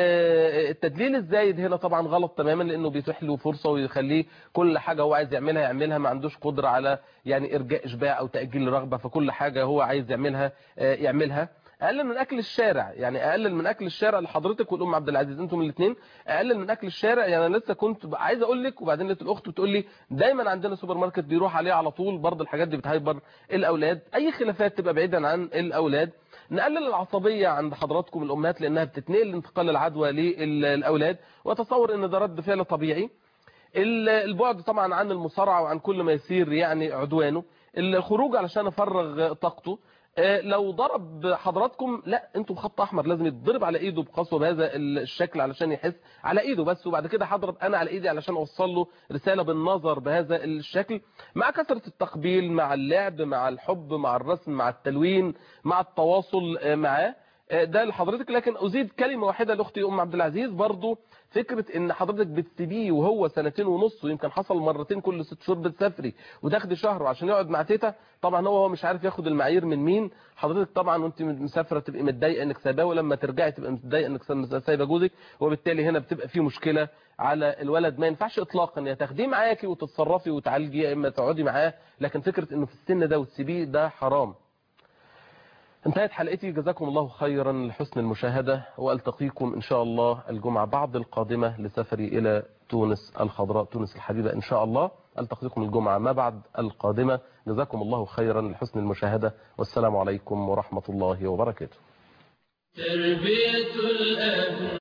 التدليل الزايد هنا طبعا غلط تماما لانه بيتيح له فرصة ويخليه كل حاجة هو عايز يعملها يعملها ما عندوش قدرة على يعني ارجاء اشباع او تأجيل رغبة فكل حاجة هو عايز يعملها يعملها اقلل من اكل الشارع يعني اقلل من اكل الشارع لحضرتك والام عبد العزيز انتم الاثنين اقلل من اكل الشارع يعني انا لسه كنت عايز اقول لك وبعدين لقيت الاخت بتقول لي دايما عندنا سوبر ماركت بيروح عليه على طول برضه الحاجات دي بتهيبر الاولاد اي خلافات تبقى بعيدا عن الاولاد نقلل العصبيه عند حضراتكم الامهات لانها بتتنقل انتقال العدوى للاولاد واتصور ان ده رد فعل طبيعي البعد طبعا عن المصارعه وعن كل ما يصير يعني عدوانه الخروج علشان افرغ طاقته لو ضرب حضراتكم لا انتم خط احمر لازم يتضرب على ايده بقسوه بهذا الشكل علشان يحس على ايده بس وبعد كده هضرب انا على ايدي علشان اوصل له رساله بالنظر بهذا الشكل مع كثره التقبيل مع اللعب مع الحب مع الرسم مع التلوين مع التواصل معاه ده لحضرتك لكن ازيد كلمه واحده لاختي ام عبد العزيز برضو فكره ان حضرتك بتسيبيه وهو سنتين ونص ويمكن حصل مرتين كل ست شهور بتسافري وتاخدي شهر عشان يقعد مع تيتا طبعا هو هو مش عارف ياخد المعايير من مين حضرتك طبعا وانت مسافره تبقي متضايقه انك سايباه ولما ترجعي تبقى متضايقه انك سايبه جوزك وبالتالي هنا بتبقى في مشكله على الولد ما ينفعش اطلاقا يا تاخديه معاكي وتتصرفي وتعالجي يا اما تقعدي معاه لكن فكره انه في السن ده وتسيبيه ده حرام انتهت حلقتي جزاكم الله خيرا لحسن المشاهدة وألتقيكم إن شاء الله الجمعة بعد القادمة لسفري إلى تونس الخضراء تونس الحبيبة إن شاء الله ألتقيكم الجمعة ما بعد القادمة جزاكم الله خيرا لحسن المشاهدة والسلام عليكم ورحمة الله وبركاته تربية الأبناء